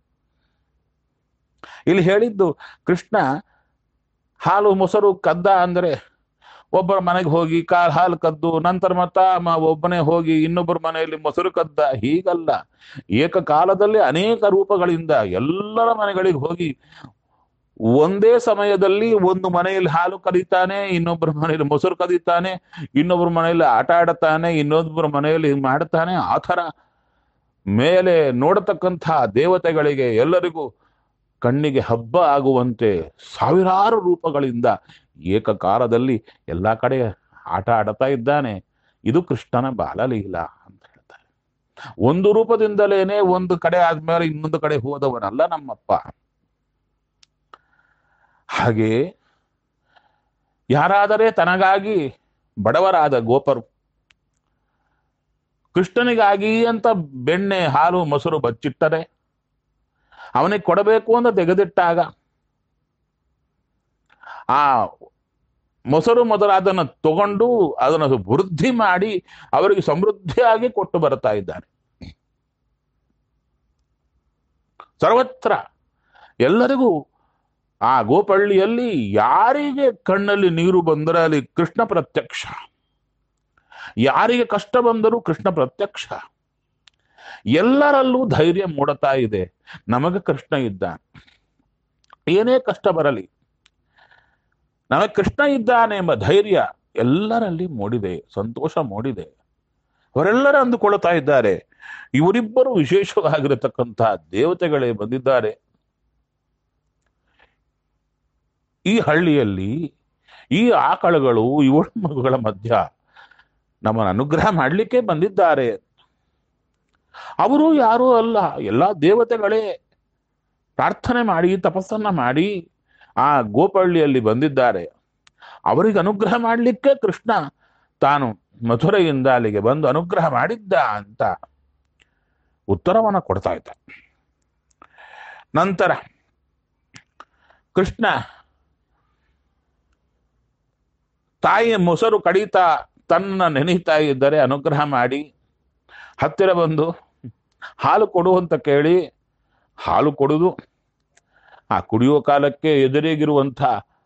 ಇಲ್ಲಿ ಹೇಳಿದ್ದು ಕೃಷ್ಣ ಹಾಲು ಮೊಸರು ಕದ್ದ ಅಂದ್ರೆ ಒಬ್ಬರ ಮನೆಗೆ ಹೋಗಿ ಕಾಲ್ ಹಾಲು ಕದ್ದು ನಂತರ ಮತ್ತ ಮ- ಒಬ್ಬನೇ ಹೋಗಿ ಇನ್ನೊಬ್ಬರ ಮನೆಯಲ್ಲಿ ಮೊಸರು ಕದ್ದ ಹೀಗಲ್ಲ ಏಕಕಾಲದಲ್ಲಿ ಅನೇಕ ರೂಪಗಳಿಂದ ಎಲ್ಲರ ಮನೆಗಳಿಗೆ ಹೋಗಿ ಒಂದೇ ಸಮಯದಲ್ಲಿ ಒಂದು ಮನೆಯಲ್ಲಿ ಹಾಲು ಕದೀತಾನೆ ಇನ್ನೊಬ್ಬರ ಮನೆಯಲ್ಲಿ ಮೊಸರು ಕದೀತಾನೆ ಇನ್ನೊಬ್ಬರ ಮನೆಯಲ್ಲಿ ಆಟ ಆಡುತ್ತಾನೆ ಇನ್ನೊಬ್ಬರ ಮನೆಯಲ್ಲಿ ಹಿಂಗ್ ಮಾಡುತ್ತಾನೆ ಆ ಥರ ಮೇಲೆ ನೋಡತಕ್ಕಂಥ ದೇವತೆಗಳಿಗೆ ಎಲ್ಲರಿಗೂ ಕಣ್ಣಿಗೆ ಹಬ್ಬ ಆಗುವಂತೆ ಸಾವಿರಾರು ರೂಪಗಳಿಂದ ಏಕಕಾಲದಲ್ಲಿ ಎಲ್ಲ ಕಡೆ ಆಟ ಆಡುತ್ತಾ ಇದ್ದಾನೆ ಇದು ಕೃಷ್ಣನ ಬಾಲಲೀಲ ಅಂತ ಹೇಳ್ತಾರೆ ಒಂದು ರೂಪದಿಂದಲೇನೆ ಒಂದು ಕಡೆ ಆದ್ಮೇಲೆ ಇನ್ನೊಂದು ಕಡೆ ಹೋದವನಲ್ಲ ನಮ್ಮಪ್ಪ ಹಾಗೆ ಯಾರಾದರೆ ತನಗಾಗಿ ಬಡವರಾದ ಗೋಪರು ಕೃಷ್ಣನಿಗಾಗಿ ಅಂತ ಬೆಣ್ಣೆ ಹಾಲು ಮೊಸರು ಬಚ್ಚಿಟ್ಟರೆ ಅವನಿಗೆ ಕೊಡಬೇಕು ಅಂತ ತೆಗೆದಿಟ್ಟಾಗ ಆ ಮೊಸರು ಮೊದಲಾದನ್ನು ತಗೊಂಡು ಅದನ್ನು ವೃದ್ಧಿ ಮಾಡಿ ಅವರಿಗೆ ಸಮೃದ್ಧಿಯಾಗಿ ಕೊಟ್ಟು ಬರ್ತಾ ಇದ್ದಾನೆ ಸರ್ವತ್ರ ಎಲ್ಲರಿಗೂ ಆ ಗೋಪಳ್ಳಿಯಲ್ಲಿ ಯಾರಿಗೆ ಕಣ್ಣಲ್ಲಿ ನೀರು ಬಂದರೆ ಅಲ್ಲಿ ಕೃಷ್ಣ ಪ್ರತ್ಯಕ್ಷ ಯಾರಿಗೆ ಕಷ್ಟ ಬಂದರೂ ಕೃಷ್ಣ ಪ್ರತ್ಯಕ್ಷ ಎಲ್ಲರಲ್ಲೂ ಧೈರ್ಯ ಮೂಡುತ್ತಾ ಇದೆ ನಮಗೆ ಕೃಷ್ಣ ಇದ್ದಾನೆ ಏನೇ ಕಷ್ಟ ಬರಲಿ ನಮಗೆ ಕೃಷ್ಣ ಇದ್ದಾನೆ ಎಂಬ ಧೈರ್ಯ ಎಲ್ಲರಲ್ಲಿ ಮೂಡಿದೆ ಸಂತೋಷ ಮೂಡಿದೆ ಅವರೆಲ್ಲರೂ ಅಂದುಕೊಳ್ಳುತ್ತಾ ಇದ್ದಾರೆ ಇವರಿಬ್ಬರು ವಿಶೇಷವಾಗಿರತಕ್ಕಂತಹ ದೇವತೆಗಳೇ ಬಂದಿದ್ದಾರೆ ಈ ಹಳ್ಳಿಯಲ್ಲಿ ಈ ಆಕಳುಗಳು ಇವಳ ಮಗುಗಳ ಮಧ್ಯ ನಮ್ಮನ್ನು ಅನುಗ್ರಹ ಮಾಡಲಿಕ್ಕೆ ಬಂದಿದ್ದಾರೆ ಅವರು ಯಾರೂ ಅಲ್ಲ ಎಲ್ಲ ದೇವತೆಗಳೇ ಪ್ರಾರ್ಥನೆ ಮಾಡಿ ತಪಸ್ಸನ್ನ ಮಾಡಿ ಆ ಗೋಪಳ್ಳಿಯಲ್ಲಿ ಬಂದಿದ್ದಾರೆ ಅವರಿಗೆ ಅನುಗ್ರಹ ಮಾಡಲಿಕ್ಕೆ ಕೃಷ್ಣ ತಾನು ಮಥುರೆಯಿಂದ ಅಲ್ಲಿಗೆ ಬಂದು ಅನುಗ್ರಹ ಮಾಡಿದ್ದ ಅಂತ ಉತ್ತರವನ್ನು ಕೊಡ್ತಾ ಇದ್ದ ನಂತರ ಕೃಷ್ಣ ತಾಯಿಯ ಮೊಸರು ಕಡಿತಾ ತನ್ನ ನೆನೀತಾ ಇದ್ದರೆ ಅನುಗ್ರಹ ಮಾಡಿ ಹತ್ತಿರ ಬಂದು ಹಾಲು ಕೊಡು ಅಂತ ಕೇಳಿ ಹಾಲು ಕೊಡುದು ಆ ಕುಡಿಯುವ ಕಾಲಕ್ಕೆ ಎದುರಿಗಿರುವಂಥ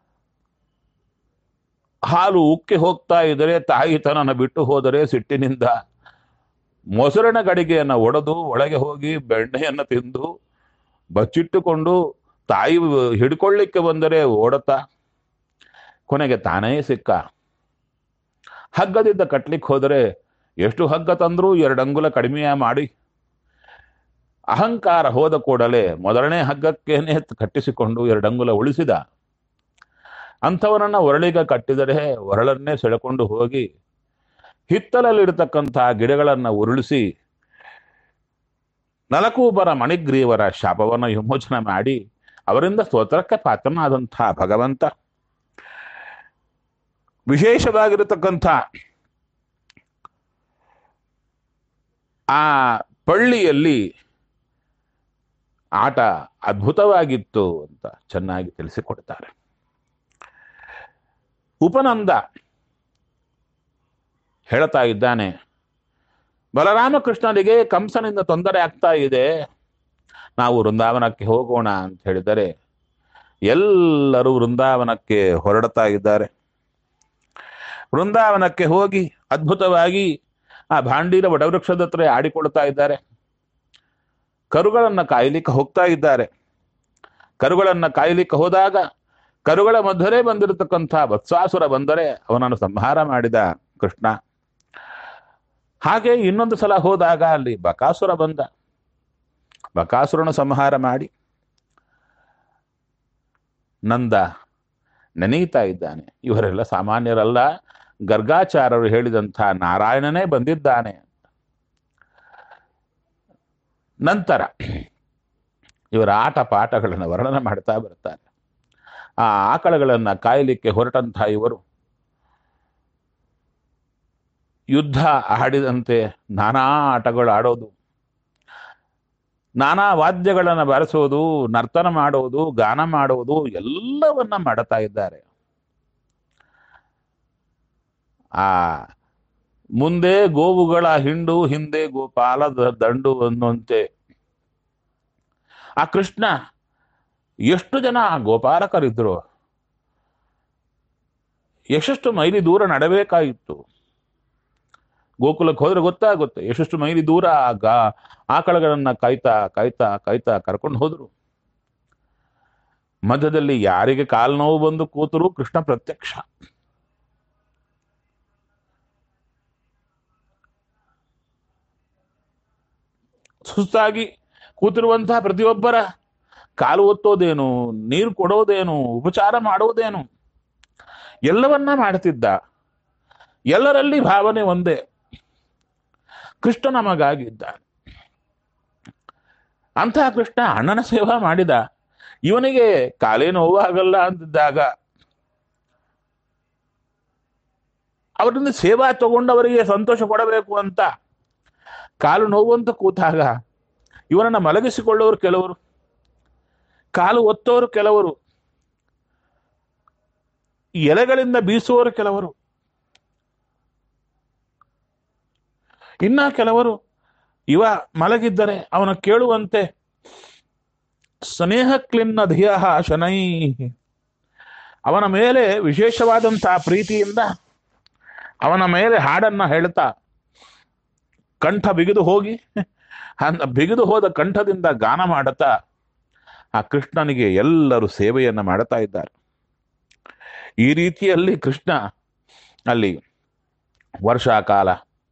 ಹಾಲು ಉಕ್ಕಿ ಹೋಗ್ತಾ ಇದ್ದರೆ ತಾಯಿ ತನನ ಬಿಟ್ಟು ಹೋದರೆ ಸಿಟ್ಟಿನಿಂದ ಮೊಸರಿನ ಗಡಿಗೆಯನ್ನು ಒಡೆದು ಒಳಗೆ ಹೋಗಿ ಬೆಣ್ಣೆಯನ್ನು ತಿಂದು ಬಚ್ಚಿಟ್ಟುಕೊಂಡು ತಾಯಿ ಹಿಡ್ಕೊಳ್ಳಿಕ್ಕೆ ಬಂದರೆ ಓಡತಾ ಕೊನೆಗೆ ತಾನೇ ಸಿಕ್ಕ ಹಗ್ಗದಿಂದ ಕಟ್ಲಿಕ್ಕೆ ಹೋದರೆ ಎಷ್ಟು ಹಗ್ಗ ತಂದರೂ ಎರಡು ಅಂಗುಲ ಕಡಿಮೆ ಮಾಡಿ ಅಹಂಕಾರ ಹೋದ ಕೂಡಲೇ ಮೊದಲನೇ ಹಗ್ಗಕ್ಕೇನೆ ಕಟ್ಟಿಸಿಕೊಂಡು ಎರಡು ಅಂಗುಲ ಉಳಿಸಿದ ಅಂಥವನನ್ನ ಒರಳಿಗ ಕಟ್ಟಿದರೆ ಒರಳನ್ನೇ ಸೆಳೆಕೊಂಡು ಹೋಗಿ ಹಿತ್ತಲಲ್ಲಿರತಕ್ಕಂತಹ ಗಿಡಗಳನ್ನು ಉರುಳಿಸಿ ನಲಕೂಬರ ಮಣಿಗ್ರೀವರ ಶಾಪವನ್ನು ವಿಮೋಚನೆ ಮಾಡಿ ಅವರಿಂದ ಸ್ತೋತ್ರಕ್ಕೆ ಪಾತ್ರನಾದಂತಹ ಭಗವಂತ ವಿಶೇಷವಾಗಿರತಕ್ಕಂಥ ಆ ಪಳ್ಳಿಯಲ್ಲಿ ಆಟ ಅದ್ಭುತವಾಗಿತ್ತು ಅಂತ ಚೆನ್ನಾಗಿ ತಿಳಿಸಿಕೊಡ್ತಾರೆ ಉಪನಂದ ಹೇಳ್ತಾ ಇದ್ದಾನೆ ಬಲರಾಮಕೃಷ್ಣನಿಗೆ ಕಂಸನಿಂದ ತೊಂದರೆ ಆಗ್ತಾ ಇದೆ ನಾವು ವೃಂದಾವನಕ್ಕೆ ಹೋಗೋಣ ಅಂತ ಹೇಳಿದರೆ ಎಲ್ಲರೂ ವೃಂದಾವನಕ್ಕೆ ಹೊರಡ್ತಾ ಇದ್ದಾರೆ ವೃಂದಾವನಕ್ಕೆ ಹೋಗಿ ಅದ್ಭುತವಾಗಿ ಆ ಭಾಂಡೀರ ವಟವೃಕ್ಷದ ಹತ್ರ ಆಡಿಕೊಳ್ತಾ ಇದ್ದಾರೆ ಕರುಗಳನ್ನ ಕಾಯ್ಲಿಕ್ಕೆ ಹೋಗ್ತಾ ಇದ್ದಾರೆ ಕರುಗಳನ್ನ ಕಾಯ್ಲಿಕ್ಕೆ ಹೋದಾಗ ಕರುಗಳ ಮಧ್ಯರೇ ಬಂದಿರತಕ್ಕಂಥ ವತ್ಸಾಸುರ ಬಂದರೆ ಅವನನ್ನು ಸಂಹಾರ ಮಾಡಿದ ಕೃಷ್ಣ ಹಾಗೆ ಇನ್ನೊಂದು ಸಲ ಹೋದಾಗ ಅಲ್ಲಿ ಬಕಾಸುರ ಬಂದ ಬಕಾಸುರನ ಸಂಹಾರ ಮಾಡಿ ನಂದ ನೆನೀತಾ ಇದ್ದಾನೆ ಇವರೆಲ್ಲ ಸಾಮಾನ್ಯರಲ್ಲ ಗರ್ಗಾಚಾರ್ಯರು ಹೇಳಿದಂಥ ನಾರಾಯಣನೇ ಬಂದಿದ್ದಾನೆ ನಂತರ ಇವರ ಆಟ ಪಾಠಗಳನ್ನು ವರ್ಣನೆ ಮಾಡ್ತಾ ಬರ್ತಾರೆ ಆ ಆಕಳಗಳನ್ನು ಕಾಯಲಿಕ್ಕೆ ಹೊರಟಂತಹ ಇವರು ಯುದ್ಧ ಆಡಿದಂತೆ ನಾನಾ ಆಟಗಳು ಆಡೋದು ನಾನಾ ವಾದ್ಯಗಳನ್ನು ಬಾರಿಸೋದು ನರ್ತನ ಮಾಡೋದು ಗಾನ ಮಾಡೋದು ಎಲ್ಲವನ್ನ ಮಾಡ್ತಾ ಇದ್ದಾರೆ ಆ ಮುಂದೆ ಗೋವುಗಳ ಹಿಂಡು ಹಿಂದೆ ಗೋಪಾಲದ ದಂಡು ಅನ್ನುವಂತೆ ಆ ಕೃಷ್ಣ ಎಷ್ಟು ಜನ ಗೋಪಾಲಕರಿದ್ರು ಎಷ್ಟೆಷ್ಟು ಮೈಲಿ ದೂರ ನಡಬೇಕಾಗಿತ್ತು ಗೋಕುಲಕ್ಕೆ ಹೋದ್ರೆ ಗೊತ್ತಾಗುತ್ತೆ ಎಷ್ಟೆಷ್ಟು ಮೈಲಿ ದೂರ ಆ ಗಾ ಆಕಳಗಳನ್ನ ಕಾಯ್ತಾ ಕಾಯ್ತಾ ಕಾಯ್ತಾ ಕರ್ಕೊಂಡು ಹೋದ್ರು ಮಧ್ಯದಲ್ಲಿ ಯಾರಿಗೆ ಕಾಲು ನೋವು ಬಂದು ಕೂತರು ಕೃಷ್ಣ ಪ್ರತ್ಯಕ್ಷ ಸುಸ್ತಾಗಿ ಕೂತಿರುವಂತಹ ಪ್ರತಿಯೊಬ್ಬರ ಕಾಲು ಒತ್ತೋದೇನು ನೀರು ಕೊಡೋದೇನು ಉಪಚಾರ ಮಾಡೋದೇನು ಎಲ್ಲವನ್ನ ಮಾಡ್ತಿದ್ದ ಎಲ್ಲರಲ್ಲಿ ಭಾವನೆ ಒಂದೇ ಕೃಷ್ಣ ನಮಗಾಗಿದ್ದಾನೆ ಅಂತಹ ಕೃಷ್ಣ ಅಣ್ಣನ ಸೇವಾ ಮಾಡಿದ ಇವನಿಗೆ ಕಾಲೇ ನೋವು ಆಗಲ್ಲ ಅಂತಿದ್ದಾಗ ಅವರಿಂದ ಸೇವಾ ತಗೊಂಡು ಅವರಿಗೆ ಸಂತೋಷ ಕೊಡಬೇಕು ಅಂತ ಕಾಲು ನೋವಂತ ಕೂತಾಗ ಇವನನ್ನ ಮಲಗಿಸಿಕೊಳ್ಳೋರು ಕೆಲವರು ಕಾಲು ಒತ್ತೋರು ಕೆಲವರು ಎಲೆಗಳಿಂದ ಬೀಸುವವರು ಕೆಲವರು ಇನ್ನ ಕೆಲವರು ಇವ ಮಲಗಿದ್ದರೆ ಅವನ ಕೇಳುವಂತೆ ಸ್ನೇಹ ಕ್ಲಿನ್ನ ಧಿಯ ಶನೈ ಅವನ ಮೇಲೆ ವಿಶೇಷವಾದಂತಹ ಪ್ರೀತಿಯಿಂದ ಅವನ ಮೇಲೆ ಹಾಡನ್ನ ಹೇಳ್ತಾ ಕಂಠ ಬಿಗಿದು ಹೋಗಿ ಅಂದ ಬಿಗಿದು ಹೋದ ಕಂಠದಿಂದ ಗಾನ ಮಾಡುತ್ತಾ ಆ ಕೃಷ್ಣನಿಗೆ ಎಲ್ಲರೂ ಸೇವೆಯನ್ನ ಮಾಡುತ್ತಾ ಇದ್ದಾರೆ ಈ ರೀತಿಯಲ್ಲಿ ಕೃಷ್ಣ ಅಲ್ಲಿ ವರ್ಷಾಕಾಲ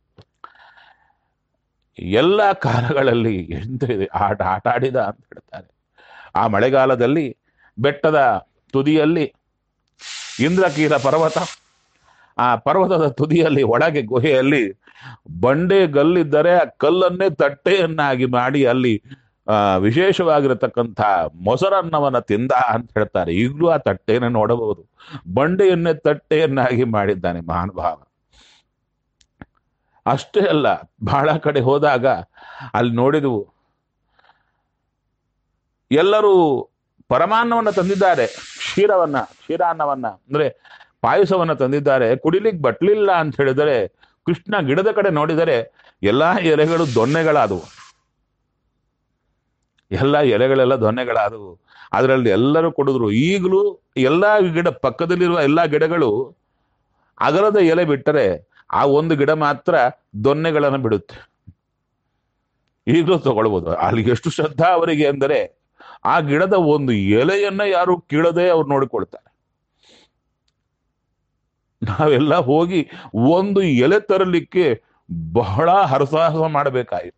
ಎಲ್ಲ ಕಾಲಗಳಲ್ಲಿ ಎಂತ ಇದೆ ಆಟ ಆಟ ಆಡಿದ ಅಂತ ಹೇಳ್ತಾರೆ ಆ ಮಳೆಗಾಲದಲ್ಲಿ ಬೆಟ್ಟದ ತುದಿಯಲ್ಲಿ ಇಂದ್ರಕೀಲ ಪರ್ವತ ಆ ಪರ್ವತದ ತುದಿಯಲ್ಲಿ ಒಳಗೆ ಗುಹೆಯಲ್ಲಿ ಬಂಡೆ ಗಲ್ಲಿದ್ದರೆ ಆ ಕಲ್ಲನ್ನೇ ತಟ್ಟೆಯನ್ನಾಗಿ ಮಾಡಿ ಅಲ್ಲಿ ಆ ವಿಶೇಷವಾಗಿರತಕ್ಕಂಥ ಮೊಸರನ್ನವನ್ನ ತಿಂದ ಅಂತ ಹೇಳ್ತಾರೆ ಈಗಲೂ ಆ ತಟ್ಟೆಯನ್ನು ನೋಡಬಹುದು ಬಂಡೆಯನ್ನೇ ತಟ್ಟೆಯನ್ನಾಗಿ ಮಾಡಿದ್ದಾನೆ ಮಹಾನುಭಾವ ಅಷ್ಟೇ ಅಲ್ಲ ಬಹಳ ಕಡೆ ಹೋದಾಗ ಅಲ್ಲಿ ನೋಡಿದವು ಎಲ್ಲರೂ ಪರಮಾನ್ನವನ್ನ ತಂದಿದ್ದಾರೆ ಕ್ಷೀರವನ್ನ ಕ್ಷೀರಾನ್ನವನ್ನ ಅಂದ್ರೆ ಪಾಯಸವನ್ನ ತಂದಿದ್ದಾರೆ ಕುಡಿಲಿಕ್ಕೆ ಬಟ್ಲಿಲ್ಲ ಅಂತ ಹೇಳಿದರೆ ಕೃಷ್ಣ ಗಿಡದ ಕಡೆ ನೋಡಿದರೆ ಎಲ್ಲಾ ಎಲೆಗಳು ದೊನ್ನೆಗಳಾದವು ಎಲ್ಲ ಎಲೆಗಳೆಲ್ಲ ದೊನ್ನೆಗಳಾದವು ಅದರಲ್ಲಿ ಎಲ್ಲರೂ ಕುಡಿದ್ರು ಈಗಲೂ ಎಲ್ಲಾ ಗಿಡ ಪಕ್ಕದಲ್ಲಿರುವ ಎಲ್ಲಾ ಗಿಡಗಳು ಅಗಲದ ಎಲೆ ಬಿಟ್ಟರೆ ಆ ಒಂದು ಗಿಡ ಮಾತ್ರ ದೊನ್ನೆಗಳನ್ನು ಬಿಡುತ್ತೆ ಈಗಲೂ ತಗೊಳ್ಬೋದು ಅಲ್ಲಿ ಎಷ್ಟು ಶ್ರದ್ಧಾ ಅವರಿಗೆ ಅಂದರೆ ಆ ಗಿಡದ ಒಂದು ಎಲೆಯನ್ನ ಯಾರು ಕೀಳದೆ ಅವ್ರು ನೋಡಿಕೊಳ್ತಾರೆ ನಾವೆಲ್ಲ ಹೋಗಿ ಒಂದು ಎಲೆ ತರಲಿಕ್ಕೆ ಬಹಳ ಹರಸಾಹಸ ಮಾಡಬೇಕಾಯಿತು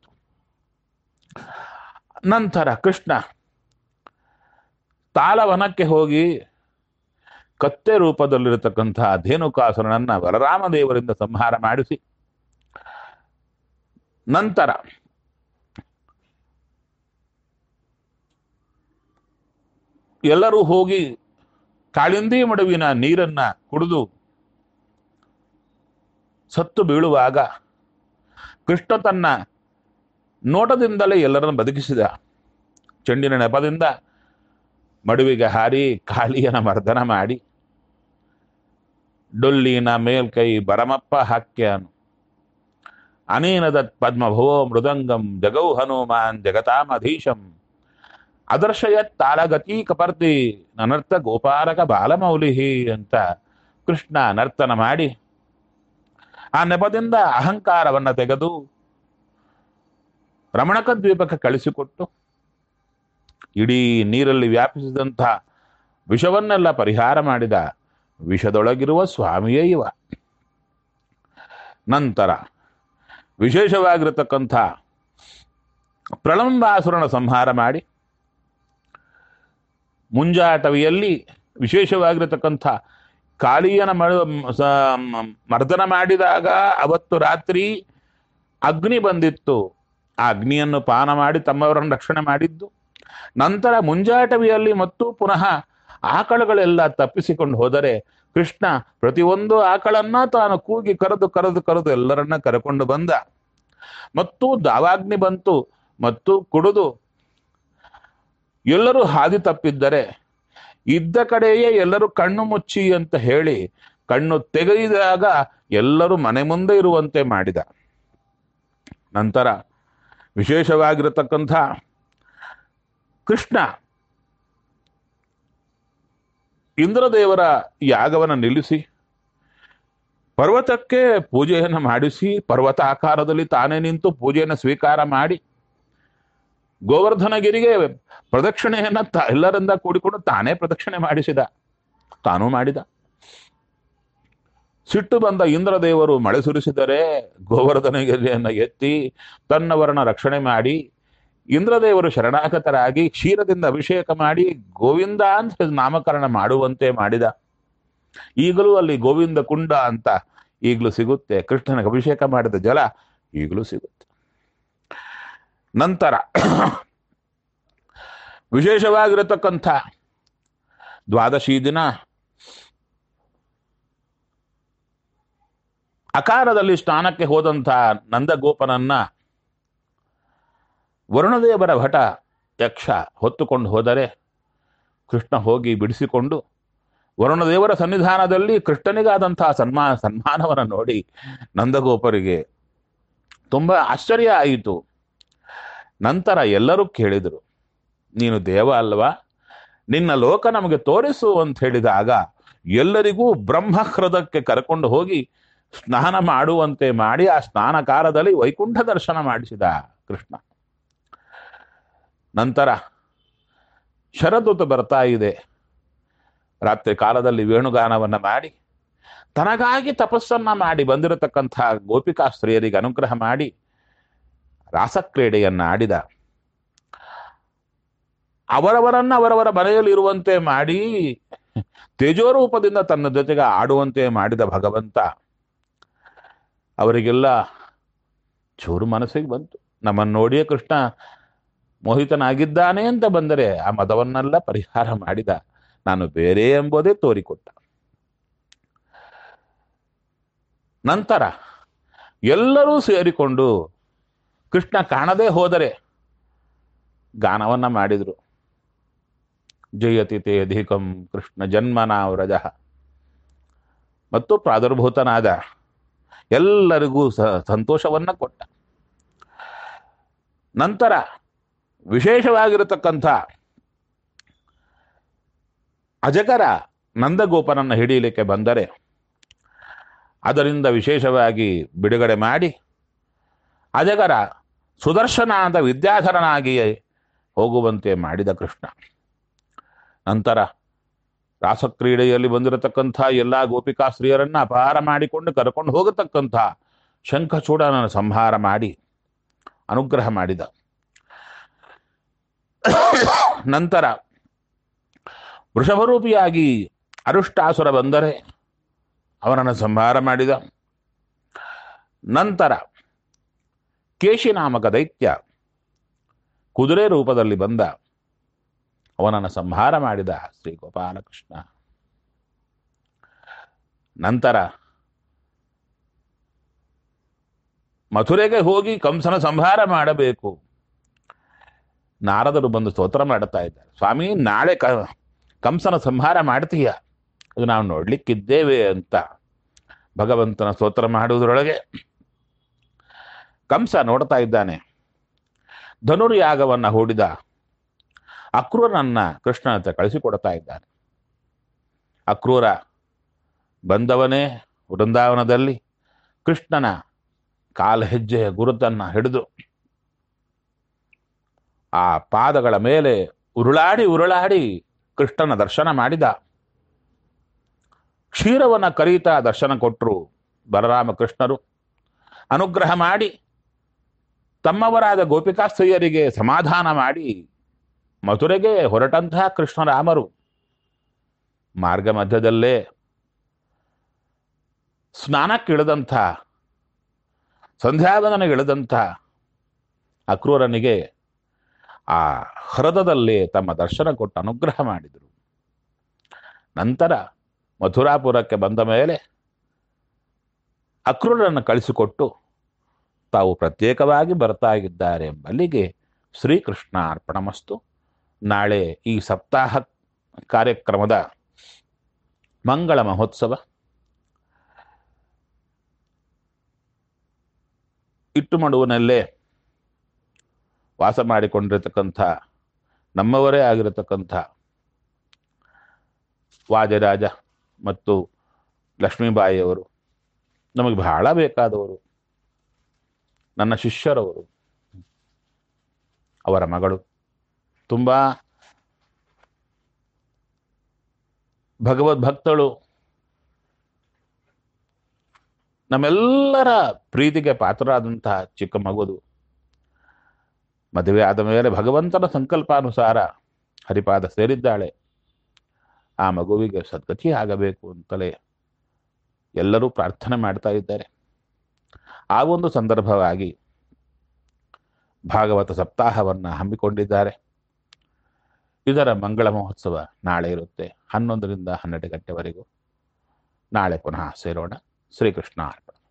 ನಂತರ ಕೃಷ್ಣ ತಾಲವನಕ್ಕೆ ಹೋಗಿ ಕತ್ತೆ ರೂಪದಲ್ಲಿರತಕ್ಕಂತಹ ಧೇನುಕಾಸುರನನ್ನ ಬಲರಾಮದೇವರಿಂದ ಸಂಹಾರ ಮಾಡಿಸಿ ನಂತರ ಎಲ್ಲರೂ ಹೋಗಿ ಕಾಳಿಂದಿ ಮಡುವಿನ ನೀರನ್ನ ಕುಡಿದು ಸತ್ತು ಬೀಳುವಾಗ ಕೃಷ್ಣ ತನ್ನ ನೋಟದಿಂದಲೇ ಎಲ್ಲರನ್ನು ಬದುಕಿಸಿದ ಚೆಂಡಿನ ನೆಪದಿಂದ ಮಡುವಿಗೆ ಹಾರಿ ಕಾಳಿಯನ ಮರ್ದನ ಮಾಡಿ ಡೊಲ್ಲಿನ ಮೇಲ್ಕೈ ಬರಮಪ್ಪ ಹಾಕ್ಯಾನು ಅನೇನದ ಪದ್ಮಭೋ ಮೃದಂಗಂ ಜಗೌ ಹನುಮಾನ್ ಜಗತಾಮಧೀಶಂ ಅದರ್ಶಯತ್ ತಾಳಗತಿ ಕಪರ್ತಿ ನನರ್ಥ ಗೋಪಾಲಕ ಬಾಲಮೌಲಿಹಿ ಅಂತ ಕೃಷ್ಣ ನರ್ತನ ಮಾಡಿ ಆ ನೆಪದಿಂದ ಅಹಂಕಾರವನ್ನ ತೆಗೆದು ರಮಣಕ ದ್ವೀಪಕ್ಕೆ ಕಳಿಸಿಕೊಟ್ಟು ಇಡೀ ನೀರಲ್ಲಿ ವ್ಯಾಪಿಸಿದಂಥ ವಿಷವನ್ನೆಲ್ಲ ಪರಿಹಾರ ಮಾಡಿದ ವಿಷದೊಳಗಿರುವ ಸ್ವಾಮಿಯೇ ಇವ ನಂತರ ವಿಶೇಷವಾಗಿರತಕ್ಕಂಥ ಪ್ರಳಂಬಾಸುರನ ಸಂಹಾರ ಮಾಡಿ ಮುಂಜಾಟವಿಯಲ್ಲಿ ವಿಶೇಷವಾಗಿರತಕ್ಕಂಥ ಕಾಳಿಯನ ಮ- ಸ- ಮ- ಮರ್ದನ ಮಾಡಿದಾಗ ಅವತ್ತು ರಾತ್ರಿ ಅಗ್ನಿ ಬಂದಿತ್ತು ಆ ಅಗ್ನಿಯನ್ನು ಪಾನ ಮಾಡಿ ತಮ್ಮವರನ್ನು ರಕ್ಷಣೆ ಮಾಡಿದ್ದು ನಂತರ ಮುಂಜಾಟವಿಯಲ್ಲಿ ಮತ್ತು ಪುನಃ ಆಕಳುಗಳೆಲ್ಲ ತಪ್ಪಿಸಿಕೊಂಡು ಹೋದರೆ ಕೃಷ್ಣ ಪ್ರತಿಯೊಂದು ಆಕಳನ್ನ ತಾನು ಕೂಗಿ ಕರೆದು ಕರೆದು ಕರೆದು ಎಲ್ಲರನ್ನ ಕರೆಕೊಂಡು ಬಂದ ಮತ್ತು ದಾವಾಗ್ನಿ ಬಂತು ಮತ್ತು ಕುಡಿದು ಎಲ್ಲರೂ ಹಾದಿ ತಪ್ಪಿದ್ದರೆ ಇದ್ದ ಕಡೆಯೇ ಎಲ್ಲರೂ ಕಣ್ಣು ಮುಚ್ಚಿ ಅಂತ ಹೇಳಿ ಕಣ್ಣು ತೆಗೆದಾಗ ಎಲ್ಲರೂ ಮನೆ ಮುಂದೆ ಇರುವಂತೆ ಮಾಡಿದ ನಂತರ ವಿಶೇಷವಾಗಿರತಕ್ಕಂಥ ಕೃಷ್ಣ ಇಂದ್ರದೇವರ ಯಾಗವನ್ನು ನಿಲ್ಲಿಸಿ ಪರ್ವತಕ್ಕೆ ಪೂಜೆಯನ್ನು ಮಾಡಿಸಿ ಪರ್ವತ ಆಕಾರದಲ್ಲಿ ತಾನೇ ನಿಂತು ಪೂಜೆಯನ್ನು ಸ್ವೀಕಾರ ಮಾಡಿ ಗೋವರ್ಧನಗಿರಿಗೆ ಪ್ರದಕ್ಷಿಣೆಯನ್ನ ತ- ಎಲ್ಲರಿಂದ ಕೂಡಿಕೊಂಡು ತಾನೇ ಪ್ರದಕ್ಷಿಣೆ ಮಾಡಿಸಿದ ತಾನೂ ಮಾಡಿದ ಸಿಟ್ಟು ಬಂದ ಇಂದ್ರದೇವರು ಮಳೆ ಸುರಿಸಿದರೆ ಗೋವರ್ಧನಗಿರಿಯನ್ನ ಎತ್ತಿ ತನ್ನವರನ್ನ ರಕ್ಷಣೆ ಮಾಡಿ ಇಂದ್ರದೇವರು ಶರಣಾಗತರಾಗಿ ಕ್ಷೀರದಿಂದ ಅಭಿಷೇಕ ಮಾಡಿ ಗೋವಿಂದ ಅಂತ ನಾಮಕರಣ ಮಾಡುವಂತೆ ಮಾಡಿದ ಈಗಲೂ ಅಲ್ಲಿ ಗೋವಿಂದ ಕುಂಡ ಅಂತ ಈಗಲೂ ಸಿಗುತ್ತೆ ಕೃಷ್ಣನಿಗೆ ಅಭಿಷೇಕ ಮಾಡಿದ ಜಲ ಈಗಲೂ ಸಿಗುತ್ತೆ ನಂತರ ವಿಶೇಷವಾಗಿರತಕ್ಕಂಥ ದ್ವಾದಶಿ ದಿನ ಅಕಾರದಲ್ಲಿ ಸ್ನಾನಕ್ಕೆ ಹೋದಂಥ ನಂದಗೋಪನನ್ನ ವರುಣದೇವರ ಭಟ ಯಕ್ಷ ಹೊತ್ತುಕೊಂಡು ಹೋದರೆ ಕೃಷ್ಣ ಹೋಗಿ ಬಿಡಿಸಿಕೊಂಡು ವರುಣದೇವರ ಸನ್ನಿಧಾನದಲ್ಲಿ ಕೃಷ್ಣನಿಗಾದಂತಹ ಸನ್ಮಾ ಸನ್ಮಾನವನ್ನು ನೋಡಿ ನಂದಗೋಪರಿಗೆ ತುಂಬಾ ಆಶ್ಚರ್ಯ ಆಯಿತು ನಂತರ ಎಲ್ಲರೂ ಕೇಳಿದರು ನೀನು ದೇವ ಅಲ್ವಾ ನಿನ್ನ ಲೋಕ ನಮಗೆ ತೋರಿಸು ಅಂತ ಹೇಳಿದಾಗ ಎಲ್ಲರಿಗೂ ಬ್ರಹ್ಮಹೃದಕ್ಕೆ ಕರ್ಕೊಂಡು ಹೋಗಿ ಸ್ನಾನ ಮಾಡುವಂತೆ ಮಾಡಿ ಆ ಸ್ನಾನಕಾಲದಲ್ಲಿ ವೈಕುಂಠ ದರ್ಶನ ಮಾಡಿಸಿದ ಕೃಷ್ಣ ನಂತರ ಶರದೂತ ಬರ್ತಾ ಇದೆ ರಾತ್ರಿ ಕಾಲದಲ್ಲಿ ವೇಣುಗಾನವನ್ನ ಮಾಡಿ ತನಗಾಗಿ ತಪಸ್ಸನ್ನ ಮಾಡಿ ಬಂದಿರತಕ್ಕಂಥ ಗೋಪಿಕಾ ಸ್ತ್ರೀಯರಿಗೆ ಅನುಗ್ರಹ ಮಾಡಿ ರಾಸಕ್ರೀಡೆಯನ್ನ ಆಡಿದ ಅವರವರನ್ನ ಅವರವರ ಮನೆಯಲ್ಲಿ ಇರುವಂತೆ ಮಾಡಿ ತೇಜೋರೂಪದಿಂದ ತನ್ನ ಜೊತೆಗೆ ಆಡುವಂತೆ ಮಾಡಿದ ಭಗವಂತ ಅವರಿಗೆಲ್ಲ ಚೂರು ಮನಸ್ಸಿಗೆ ಬಂತು ನಮ್ಮನ್ನು ನೋಡಿಯೇ ಕೃಷ್ಣ ಮೋಹಿತನಾಗಿದ್ದಾನೆ ಅಂತ ಬಂದರೆ ಆ ಮದವನ್ನೆಲ್ಲ ಪರಿಹಾರ ಮಾಡಿದ ನಾನು ಬೇರೆ ಎಂಬುದೇ ತೋರಿಕೊಟ್ಟ ನಂತರ ಎಲ್ಲರೂ ಸೇರಿಕೊಂಡು ಕೃಷ್ಣ ಕಾಣದೇ ಹೋದರೆ ಗಾನವನ್ನ ಮಾಡಿದ್ರು ಜಯತಿ ತೇ ಅಧಿಕಂ ಕೃಷ್ಣ ಜನ್ಮನ ವ್ರಜ ಮತ್ತು ಪ್ರಾದುರ್ಭೂತನಾದ ಎಲ್ಲರಿಗೂ ಸ ಸಂತೋಷವನ್ನ ಕೊಟ್ಟ ನಂತರ ವಿಶೇಷವಾಗಿರತಕ್ಕಂಥ ಅಜಗರ ನಂದಗೋಪನನ್ನು ಹಿಡಿಯಲಿಕ್ಕೆ ಬಂದರೆ ಅದರಿಂದ ವಿಶೇಷವಾಗಿ ಬಿಡುಗಡೆ ಮಾಡಿ ಅಜಗರ ಸುದರ್ಶನಾದ ವಿದ್ಯಾಧರನಾಗಿ ಹೋಗುವಂತೆ ಮಾಡಿದ ಕೃಷ್ಣ ನಂತರ ರಾಸಕ್ರೀಡೆಯಲ್ಲಿ ಬಂದಿರತಕ್ಕಂಥ ಎಲ್ಲ ಗೋಪಿಕಾ ಸ್ತ್ರೀಯರನ್ನ ಅಪಹಾರ ಮಾಡಿಕೊಂಡು ಕರ್ಕೊಂಡು ಹೋಗತಕ್ಕಂಥ ಶಂಖಚೂಡನ ಸಂಹಾರ ಮಾಡಿ ಅನುಗ್ರಹ ಮಾಡಿದ ನಂತರ ವೃಷಭರೂಪಿಯಾಗಿ ಅರುಷ್ಟಾಸುರ ಬಂದರೆ ಅವನನ್ನು ಸಂಹಾರ ಮಾಡಿದ ನಂತರ ಕೇಶಿ ನಾಮಕ ದೈತ್ಯ ಕುದುರೆ ರೂಪದಲ್ಲಿ ಬಂದ ಅವನನ್ನು ಸಂಹಾರ ಮಾಡಿದ ಶ್ರೀ ಗೋಪಾಲಕೃಷ್ಣ ನಂತರ ಮಥುರೆಗೆ ಹೋಗಿ ಕಂಸನ ಸಂಹಾರ ಮಾಡಬೇಕು ನಾರದರು ಬಂದು ಸ್ತೋತ್ರ ಮಾಡುತ್ತಾ ಇದ್ದಾರೆ ಸ್ವಾಮಿ ನಾಳೆ ಕ ಕಂಸನ ಸಂಹಾರ ಮಾಡ್ತೀಯ ಅದು ನಾವು ನೋಡ್ಲಿಕ್ಕಿದ್ದೇವೆ ಅಂತ ಭಗವಂತನ ಸ್ತೋತ್ರ ಮಾಡುವುದರೊಳಗೆ ಕಂಸ ನೋಡ್ತಾ ಇದ್ದಾನೆ ಧನುರ್ಯಾಗವನ್ನ ಹೂಡಿದ ಅಕ್ರೂರನನ್ನ ಕೃಷ್ಣ ಹತ್ರ ಕಳಿಸಿಕೊಡ್ತಾ ಇದ್ದಾನೆ ಅಕ್ರೂರ ಬಂದವನೇ ವೃಂದಾವನದಲ್ಲಿ ಕೃಷ್ಣನ ಕಾಲ ಹೆಜ್ಜೆಯ ಗುರುತನ್ನ ಹಿಡಿದು ಆ ಪಾದಗಳ ಮೇಲೆ ಉರುಳಾಡಿ ಉರುಳಾಡಿ ಕೃಷ್ಣನ ದರ್ಶನ ಮಾಡಿದ ಕ್ಷೀರವನ್ನ ಕರೀತಾ ದರ್ಶನ ಕೊಟ್ಟರು ಬಲರಾಮ ಕೃಷ್ಣರು ಅನುಗ್ರಹ ಮಾಡಿ ತಮ್ಮವರಾದ ಗೋಪಿಕಾಸ್ತ್ರೀಯರಿಗೆ ಸಮಾಧಾನ ಮಾಡಿ ಮಥುರೆಗೆ ಹೊರಟಂತಹ ಕೃಷ್ಣರಾಮರು ಮಾರ್ಗ ಮಧ್ಯದಲ್ಲೇ ಸ್ನಾನಕ್ಕಿಳಿದಂಥ ಸಂಧ್ಯಾವಂದನೆಗಿಳಿದಂಥ ಅಕ್ರೂರನಿಗೆ ಆ ಹೃದಯದಲ್ಲಿ ತಮ್ಮ ದರ್ಶನ ಕೊಟ್ಟು ಅನುಗ್ರಹ ಮಾಡಿದರು ನಂತರ ಮಥುರಾಪುರಕ್ಕೆ ಬಂದ ಮೇಲೆ ಅಕ್ರೂರನ್ನು ಕಳಿಸಿಕೊಟ್ಟು ತಾವು ಪ್ರತ್ಯೇಕವಾಗಿ ಬರ್ತಾ ಇದ್ದಾರೆ ಎಂಬಲ್ಲಿಗೆ ಶ್ರೀಕೃಷ್ಣ ಅರ್ಪಣಮಸ್ತು ನಾಳೆ ಈ ಸಪ್ತಾಹ ಕಾರ್ಯಕ್ರಮದ ಮಂಗಳ ಮಹೋತ್ಸವ ಇಟ್ಟುಮಡುವಿನಲ್ಲೇ ವಾಸ ಮಾಡಿಕೊಂಡಿರತಕ್ಕಂಥ ನಮ್ಮವರೇ ಆಗಿರತಕ್ಕಂಥ ವಾಜರಾಜ ಮತ್ತು ಲಕ್ಷ್ಮೀಬಾಯಿಯವರು ನಮಗೆ ಬಹಳ ಬೇಕಾದವರು ನನ್ನ ಶಿಷ್ಯರವರು ಅವರ ಮಗಳು ತುಂಬ ಭಗವದ್ಭಕ್ತಳು ನಮ್ಮೆಲ್ಲರ ಪ್ರೀತಿಗೆ ಪಾತ್ರರಾದಂತಹ ಚಿಕ್ಕ ಮಗುದು ಮದುವೆ ಆದ ಮೇಲೆ ಭಗವಂತನ ಸಂಕಲ್ಪಾನುಸಾರ ಹರಿಪಾದ ಸೇರಿದ್ದಾಳೆ ಆ ಮಗುವಿಗೆ ಸದ್ಗತಿ ಆಗಬೇಕು ಅಂತಲೇ ಎಲ್ಲರೂ ಪ್ರಾರ್ಥನೆ ಮಾಡ್ತಾ ಇದ್ದಾರೆ ಆ ಒಂದು ಸಂದರ್ಭವಾಗಿ ಭಾಗವತ ಸಪ್ತಾಹವನ್ನು ಹಮ್ಮಿಕೊಂಡಿದ್ದಾರೆ ಇದರ ಮಂಗಳ ಮಹೋತ್ಸವ ನಾಳೆ ಇರುತ್ತೆ ಹನ್ನೊಂದರಿಂದ ಹನ್ನೆರಡು ಗಂಟೆವರೆಗೂ ನಾಳೆ ಪುನಃ ಸೇರೋಣ ಶ್ರೀಕೃಷ್ಣ ಅರ್ಪಣ